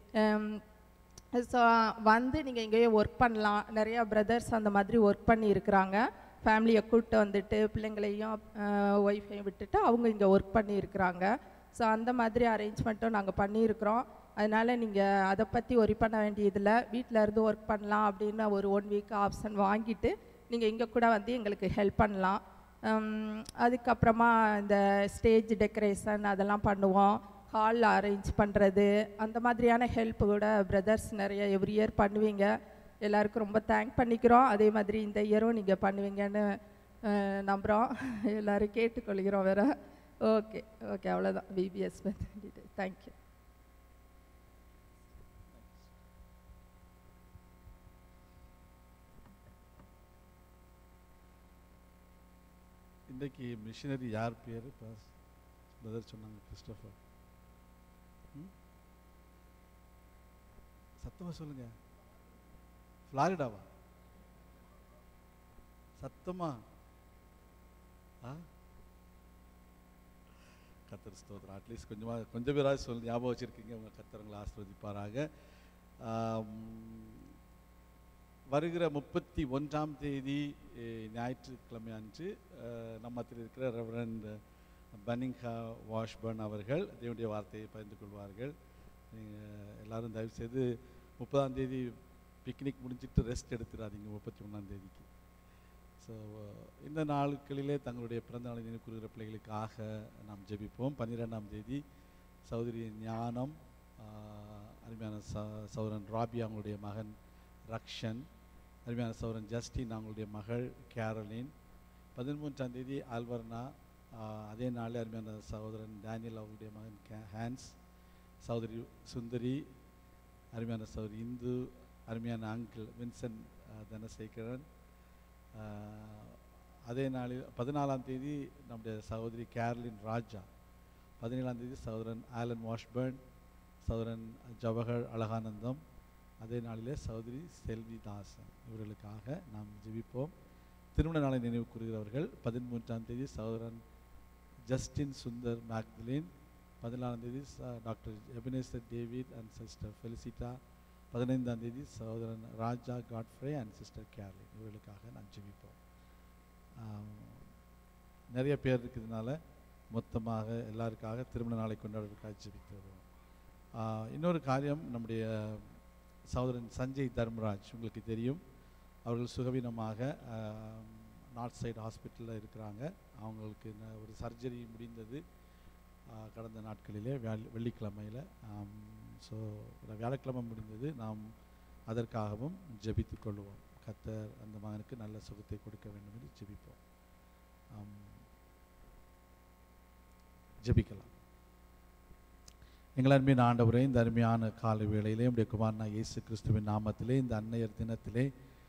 ஸோ வந்து நீங்கள் இங்கேயே ஒர்க் பண்ணலாம் நிறையா பிரதர்ஸ் அந்த மாதிரி ஒர்க் பண்ணி இருக்கிறாங்க ஃபேமிலியை கூப்பிட்டு வந்துட்டு பிள்ளைங்களையும் ஒய்ஃபையும் விட்டுட்டு அவங்க இங்கே ஒர்க் பண்ணி இருக்கிறாங்க ஸோ அந்த மாதிரி அரேஞ்ச்மெண்ட்டும் நாங்கள் பண்ணியிருக்கிறோம் அதனால் நீங்கள் அதை பற்றி ஒரி பண்ண வேண்டியதில்லை வீட்டில் இருந்து ஒர்க் பண்ணலாம் அப்படின்னு ஒரு ஒன் வீக் ஆப்ஷன் வாங்கிட்டு நீங்கள் இங்கே கூட வந்து எங்களுக்கு ஹெல்ப் பண்ணலாம் ஹம், அதுக்கப்புறமா இந்த ஸ்டேஜ் டெக்கரேஷன் அதெல்லாம் பண்ணுவோம் ஹால் அரேஞ்ச் பண்ணுறது அந்த மாதிரியான ஹெல்ப் கூட பிரதர்ஸ் நிறைய எவ்ரி இயர் பண்ணுவீங்க எல்லாருக்கும் ரொம்ப தேங்க் பண்ணிக்கிறோம் அதே மாதிரி இந்த இயரும் நீங்கள் பண்ணுவீங்கன்னு அஹ், நம்புகிறோம் எல்லோரும் கேட்டுக்கொள்கிறோம் வேற ஓகே ஓகே அவ்வளோதான் விபிஎஸ் தேங்க்யூ இன்றைக்கு மிஷினரி யார் பேர் பிரதர் சொன்னாங்க கிறிஸ்டோஃபர் ம்? சத்தமாக சொல்லுங்க ஃப்ளாரிடாவா சத்தமா ஆ கத்தர் ஸ்தோத்திரம் அட்லீஸ்ட் கொஞ்சமாக கொஞ்சம் பேராவது சொல்லி ஞாபகம் வச்சுருக்கீங்க உங்கள் கத்தரங்களை ஆசிர்வதிப்பாராக ஆம், வருகிற முப்பத்தி ஒன்றாம் தேதி eh, ஞாயிற்றுக்கிழமை அன்று அஹ், நம்ம மத்தியில் இருக்கிற ரெவரண்ட் பனிங்கா வாஷ்பர்ன் அவர்கள் தேவனுடைய வார்த்தையை பகிர்ந்து கொள்வார்கள் நீங்கள் எல்லாரும் தயவு செய்து முப்பதாம் தேதி பிக்னிக் முடிஞ்சிட்டு ரெஸ்ட் எடுத்துடாதீங்க முப்பத்தி ஒன்றாம் தேதிக்கு ஸோ இந்த நாட்களிலே தங்களுடைய பிறந்த நாளை நினைவு கூறுகிற பிள்ளைகளுக்காக நாம் ஜெபிப்போம் பன்னிரெண்டாம் தேதி சௌதரி ஞானம் ஆஹ், அருமையான ச சௌரன் ராபி அவங்களுடைய மகன் ரக்ஷன் அருமையான சௌரன் ஜஸ்டின் அவங்களுடைய மகள் கேரலின் பதிமூன்றாம் தேதி ஆல்வர்னா ஆஹ், அதே நாளில் அருமையான சகோதரன் டேனியல் அவங்களுடைய மகன் கே ஹான்ஸ் சகோதரி சுந்தரி அருமையான சகோதரி இந்து அருமையான அங்கிள் வின்சென்ட் ஆஹ், தனசேகரன் ஆஹ், அதே நாளில் பதினாலாம் தேதி நம்முடைய சகோதரி கேர்லின் ராஜா பதினேழாம் தேதி சகோதரன் ஆலன் வாஷ்பர்ன் சகோதரன் ஜவஹர் அழகானந்தம் அதே நாளிலே சகோதரி செல்வி தாசன் இவர்களுக்காக நாம் ஜெபிப்போம் திருமண நாளை நினைவு கூறுகிறவர்கள் பதிமூன்றாம் தேதி சகோதரன் ஜஸ்டின் சுந்தர் மேக்தலின் பதினாலாம் தேதி ச- doctor Ebenezer David and sister Felicita பதினைந்தாம் தேதி சகோதரன் Raja Godfrey and sister Carlin இவர்களுக்காக நாம் ஜெபிப்போம் ஆம், நிறைய பேர் இருக்கிறதுனால மொத்தமாக எல்லாருக்காக திருமண நாளை கொண்டாடுவதற்காக ஜெபித்து வருவோம் ஆ, இன்னொரு காரியம் நம்முடைய சகோதரன் சஞ்சய் தர்மராஜ் உங்களுக்கு தெரியும் அவர்கள் சுகவீனமாக நார்த் சைடு ஹாஸ்பிட்டலில் இருக்கிறாங்க அவங்களுக்கு ந- ஒரு சர்ஜரி முடிந்தது ஆ, கடந்த நாட்களிலே வியாழ் வெள்ளிக்கிழமையில் ஸோ வியாழக்கிழமை முடிந்தது நாம் அதற்காகவும் ஜெபித்து கொள்வோம் கத்தர் அந்த மகனுக்கு நல்ல சுகத்தை கொடுக்க வேண்டும் என்று ஜெபிப்போம் ஆம். ஜெபிக்கலாம் எங்கள் அருமையான ஆண்டவரே இந்த அருமையான காலை வேளையிலே உடைய குமாரனா இயேசு கிறிஸ்துவின் நாமத்திலே இந்த அன்னையர் தினத்திலே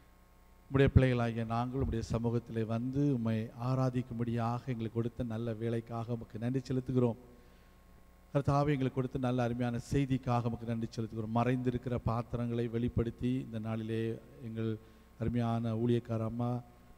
உடைய பிள்ளைகளாகிய நாங்கள் உடைய சமூகத்திலே வந்து உம்மை ஆராதிக்கும்படியாக எங்களுக்கு கொடுத்த நல்ல வேலைக்காக உமக்கு நன்றி செலுத்துகிறோம் கர்த்தாவே எங்களுக்கு கொடுத்த நல்ல அருமையான செய்திக்காக உமக்கு நன்றி செலுத்துகிறோம் மறைந்திருக்கிற பாத்திரங்களை வெளிப்படுத்தி இந்த நாளிலே எங்கள் அருமையான ஊழியக்கார அம்மா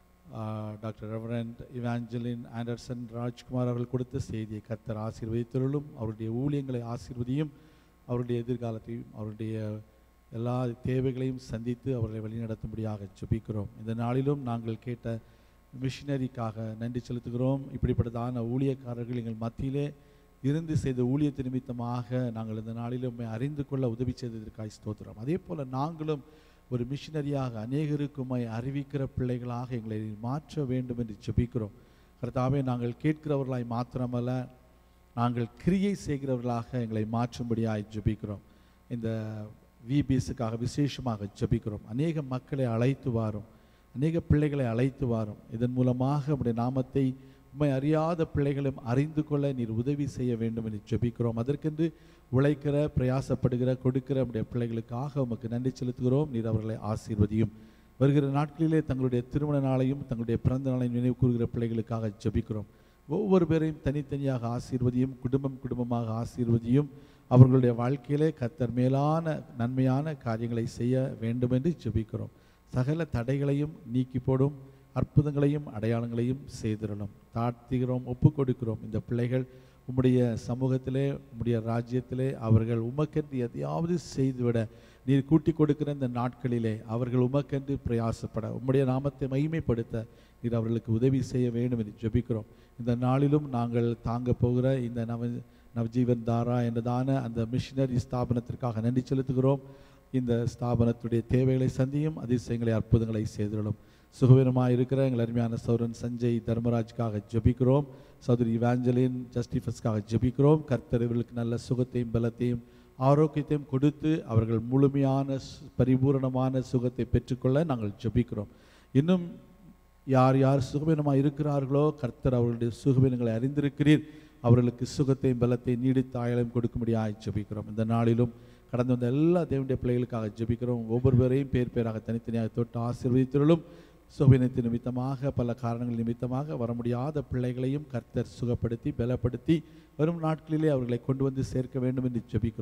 ஆஹ், doctor reverend Evangeline Anderson Rajkumar அவர்கள் கொடுத்த செய்தியை கர்த்தர் ஆசீர்வதித்தருளும் அவருடைய ஊழியங்களை ஆசீர்வதியும் அவருடைய எதிர்காலத்தையும் அவருடைய எல்லா தேவைகளையும் சந்தித்து அவர்களை வழிநடத்தும்படியாக ஜெபிக்கிறோம் இந்த நாளிலும் நாங்கள் கேட்ட மிஷினரிக்காக நன்றி செலுத்துகிறோம் இப்படிப்பட்டதான ஊழியக்காரர்கள் எங்கள் மத்தியிலே இருந்து செய்த ஊழியத்து நிமித்தமாக நாங்கள் இந்த நாளிலும் உம்மை அறிந்து கொள்ள உதவி செய்ததற்காய் ஸ்தோத்திரம் அதே போல் நாங்களும் ஒரு மிஷினரியாக அநேகருக்குமை அறிவிக்கிற பிள்ளைகளாக எங்களை மாற்ற வேண்டும் என்று ஜெபிக்கிறோம் கர்த்தாவே நாங்கள் கேட்கிறவர்களாய் மாத்திரமல்ல நாங்கள் கிரியை செய்கிறவர்களாக எங்களை மாற்றும்படியாய் ஜெபிக்கிறோம் இந்த விபிஎஸ்ஸுக்காக விசேஷமாக ஜெபிக்கிறோம் அநேக மக்களை அழைத்து வாரும் அநேக பிள்ளைகளை அழைத்து வாரும் இதன் மூலமாக உம்முடைய நாமத்தை உம்மை அறியாத பிள்ளைகளும் அறிந்து கொள்ள நீர் உதவி செய்ய வேண்டும் என்று ஜெபிக்கிறோம் அதற்கென்று உழைக்கிற பிரயாசப்படுகிற கொடுக்கிற நம்முடைய பிள்ளைகளுக்காக உமக்கு நன்றி செலுத்துகிறோம் நீர் அவர்களை ஆசீர்வதியும் வருகிற நாட்களிலே தங்களுடைய திருமண நாளையும் தங்களுடைய பிறந்த நாளையும் நினைவு கூறுகிற பிள்ளைகளுக்காக ஜெபிக்கிறோம் ஒவ்வொரு பேரையும் தனித்தனியாக ஆசீர்வதியும் குடும்பம் குடும்பமாக ஆசீர்வதியும் அவர்களுடைய வாழ்க்கையிலே கத்தர் மேலான நன்மையான காரியங்களை செய்ய வேண்டும் என்று ஜெபிக்கிறோம் சகல தடைகளையும் நீக்கி போடும் அற்புதங்களையும் அடையாளங்களையும் செய்திடணும் தாழ்த்துகிறோம் ஒப்பு கொடுக்கிறோம் இந்த பிள்ளைகள் உம்முடைய சமூகத்திலே உம்முடைய ராஜ்யத்திலே அவர்கள் உமக்கென்று எதையாவது செய்துவிட நீர் கூட்டி கொடுக்கிற இந்த நாட்களிலே அவர்கள் உமக்கென்று பிரயாசப்பட உம்முடைய நாமத்தை மகிமைப்படுத்த நீர் அவர்களுக்கு உதவி செய்ய வேண்டும் என்று ஜெபிக்கிறோம் இந்த நாளிலும் நாங்கள் தாங்க போகிற இந்த நவ நவஜீவன் தாரா என்றதான அந்த மிஷினரி ஸ்தாபனத்திற்காக நன்றி செலுத்துகிறோம் இந்த ஸ்தாபனத்துடைய தேவைகளை சந்தியும் அதிசயங்களை அற்புதங்களை செய்திடலும் சுகவீனமாக இருக்கிற எங்கள் அருமையான சௌரன் சஞ்சய் தர்மராஜ்காக ஜெபிக்கிறோம் சௌதரி இவாஞ்சலின் ஜஸ்டிஃபஸ்க்காக ஜெபிக்கிறோம் கர்த்தர் இவர்களுக்கு நல்ல சுகத்தையும் பலத்தையும் ஆரோக்கியத்தையும் கொடுத்து அவர்கள் முழுமையான சு- பரிபூரணமான சுகத்தை பெற்றுக்கொள்ள நாங்கள் ஜெபிக்கிறோம் இன்னும் யார் யார் சுகவீனமாக இருக்கிறார்களோ கர்த்தர் அவர்களுடைய சுகவீனங்களை அறிந்திருக்கிறீர் அவர்களுக்கு சுகத்தையும் பலத்தையும் நீடித்த ஆயலையும் கொடுக்கும்படியாக ஜெபிக்கிறோம் இந்த நாளிலும் கடந்து வந்த எல்லா தேவனுடைய பிள்ளைகளுக்காக ஜெபிக்கிறோம் ஒவ்வொருவரையும் பேர் பேராக தனித்தனியாக தொட்டு ஆசீர்வதித்திருளும் சுகவீனத்தின் நிமித்தமாக பல காரணங்கள் நிமித்தமாக வர முடியாத பிள்ளைகளையும் கர்த்தர் சுகப்படுத்தி பலப்படுத்தி வரும் நாட்களிலே அவர்களை கொண்டு வந்து சேர்க்க வேண்டும் என்று ஜெபிக்கிறோம்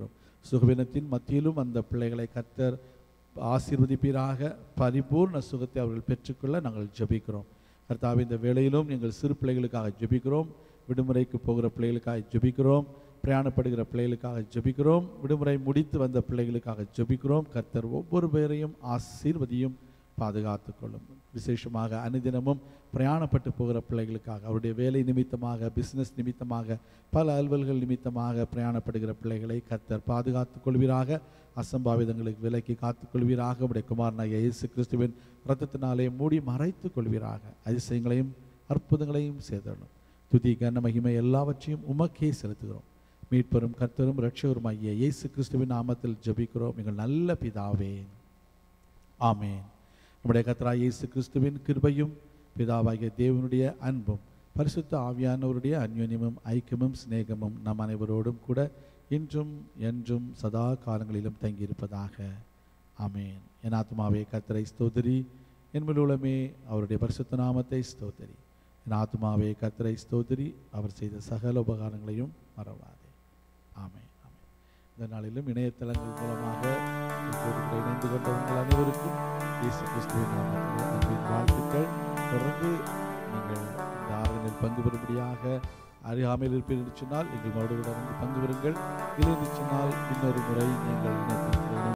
சுகவீனத்தின் மத்தியிலும் அந்த பிள்ளைகளை கர்த்தர் ஆசீர்வதிப்பீராக பரிபூர்ண சுகத்தை அவர்கள் பெற்றுக்கொள்ள நாங்கள் ஜெபிக்கிறோம் கர்த்தாவே இந்த வேளையிலும் எங்கள் சிறு பிள்ளைகளுக்காக ஜெபிக்கிறோம் விடுமுறைக்கு போகிற பிள்ளைகளுக்காக ஜெபிக்கிறோம் பிரயாணப்படுகிற பிள்ளைகளுக்காக ஜெபிக்கிறோம் விடுமுறை முடித்து வந்த பிள்ளைகளுக்காக ஜெபிக்கிறோம் கர்த்தர் ஒவ்வொரு பேரையும் ஆசீர்வதியும் பாதுகாத்துக் கொள்ளும் விசேஷமாக அனுதினமும் பிரயாணப்பட்டு போகிற பிள்ளைகளுக்காக அவருடைய வேலை நிமித்தமாக பிசினஸ் நிமித்தமாக பல அலுவல்கள் நிமித்தமாக பிரயாணப்படுகிற பிள்ளைகளை கர்த்தர் பாதுகாத்துக் கொள்வீராக அசம்பாவிதங்களுக்கு விலக்கி காத்துக் கொள்வீராக உடைய குமாரனாகிய இயேசு கிறிஸ்துவின் இரத்தத்தினாலே மூடி மறைத்துக் கொள்வீராக அதிசயங்களையும் அற்புதங்களையும் செய்தரணும் துதி கன மகிமை எல்லாவற்றையும் உமக்கே செலுத்துகிறோம் மீட்பெரும் கர்த்தரும் இரட்சகருமாகிய இயேசு கிறிஸ்துவின் நாமத்தில் ஜெபிக்கிறோம் எங்கள் நல்ல பிதாவே ஆமென் நம்முடைய கர்த்தராகிய இயேசு கிறிஸ்துவின் கிருபையும் பிதாவாகிய தேவனுடைய அன்பும் பரிசுத்த ஆவியானவருடைய அந்யோன்யமும் ஐக்கியமும் சிநேகமும் நம் அனைவரோடும் கூட இன்றும் என்றும் சதா காலங்களிலும் தங்கியிருப்பதாக ஆமென் என் ஆத்மாவே கர்த்தரை ஸ்தோத்திரி என் முழுவலுமே அவருடைய பரிசுத்த நாமத்தை ஸ்தோத்திரி என் ஆத்மாவே கர்த்தரை ஸ்தோத்திரி அவர் செய்த சகல உபகாரங்களையும் மறவாதே ஆமென் ஆமென் இந்த நாளிலும் இணையதளங்கள் மூலமாக இப்போது கூட இணைந்து கொண்ட உங்கள் அனைவருக்கும் இயேசு கிறிஸ்துவின் நாமத்தில் அன்பின் வாழ்த்துக்கள் தொடர்ந்து நீங்கள் இந்த ஆராதனையில் பங்கு பெறும்படியாக அருகாமையில் இருப்பீர்கள் என்று சொன்னால் எங்களோடு கூட வந்து பங்கு பெறுங்கள் இல்லை என்று சொன்னால் இன்னொரு முறை நீங்கள் இணையத்தில்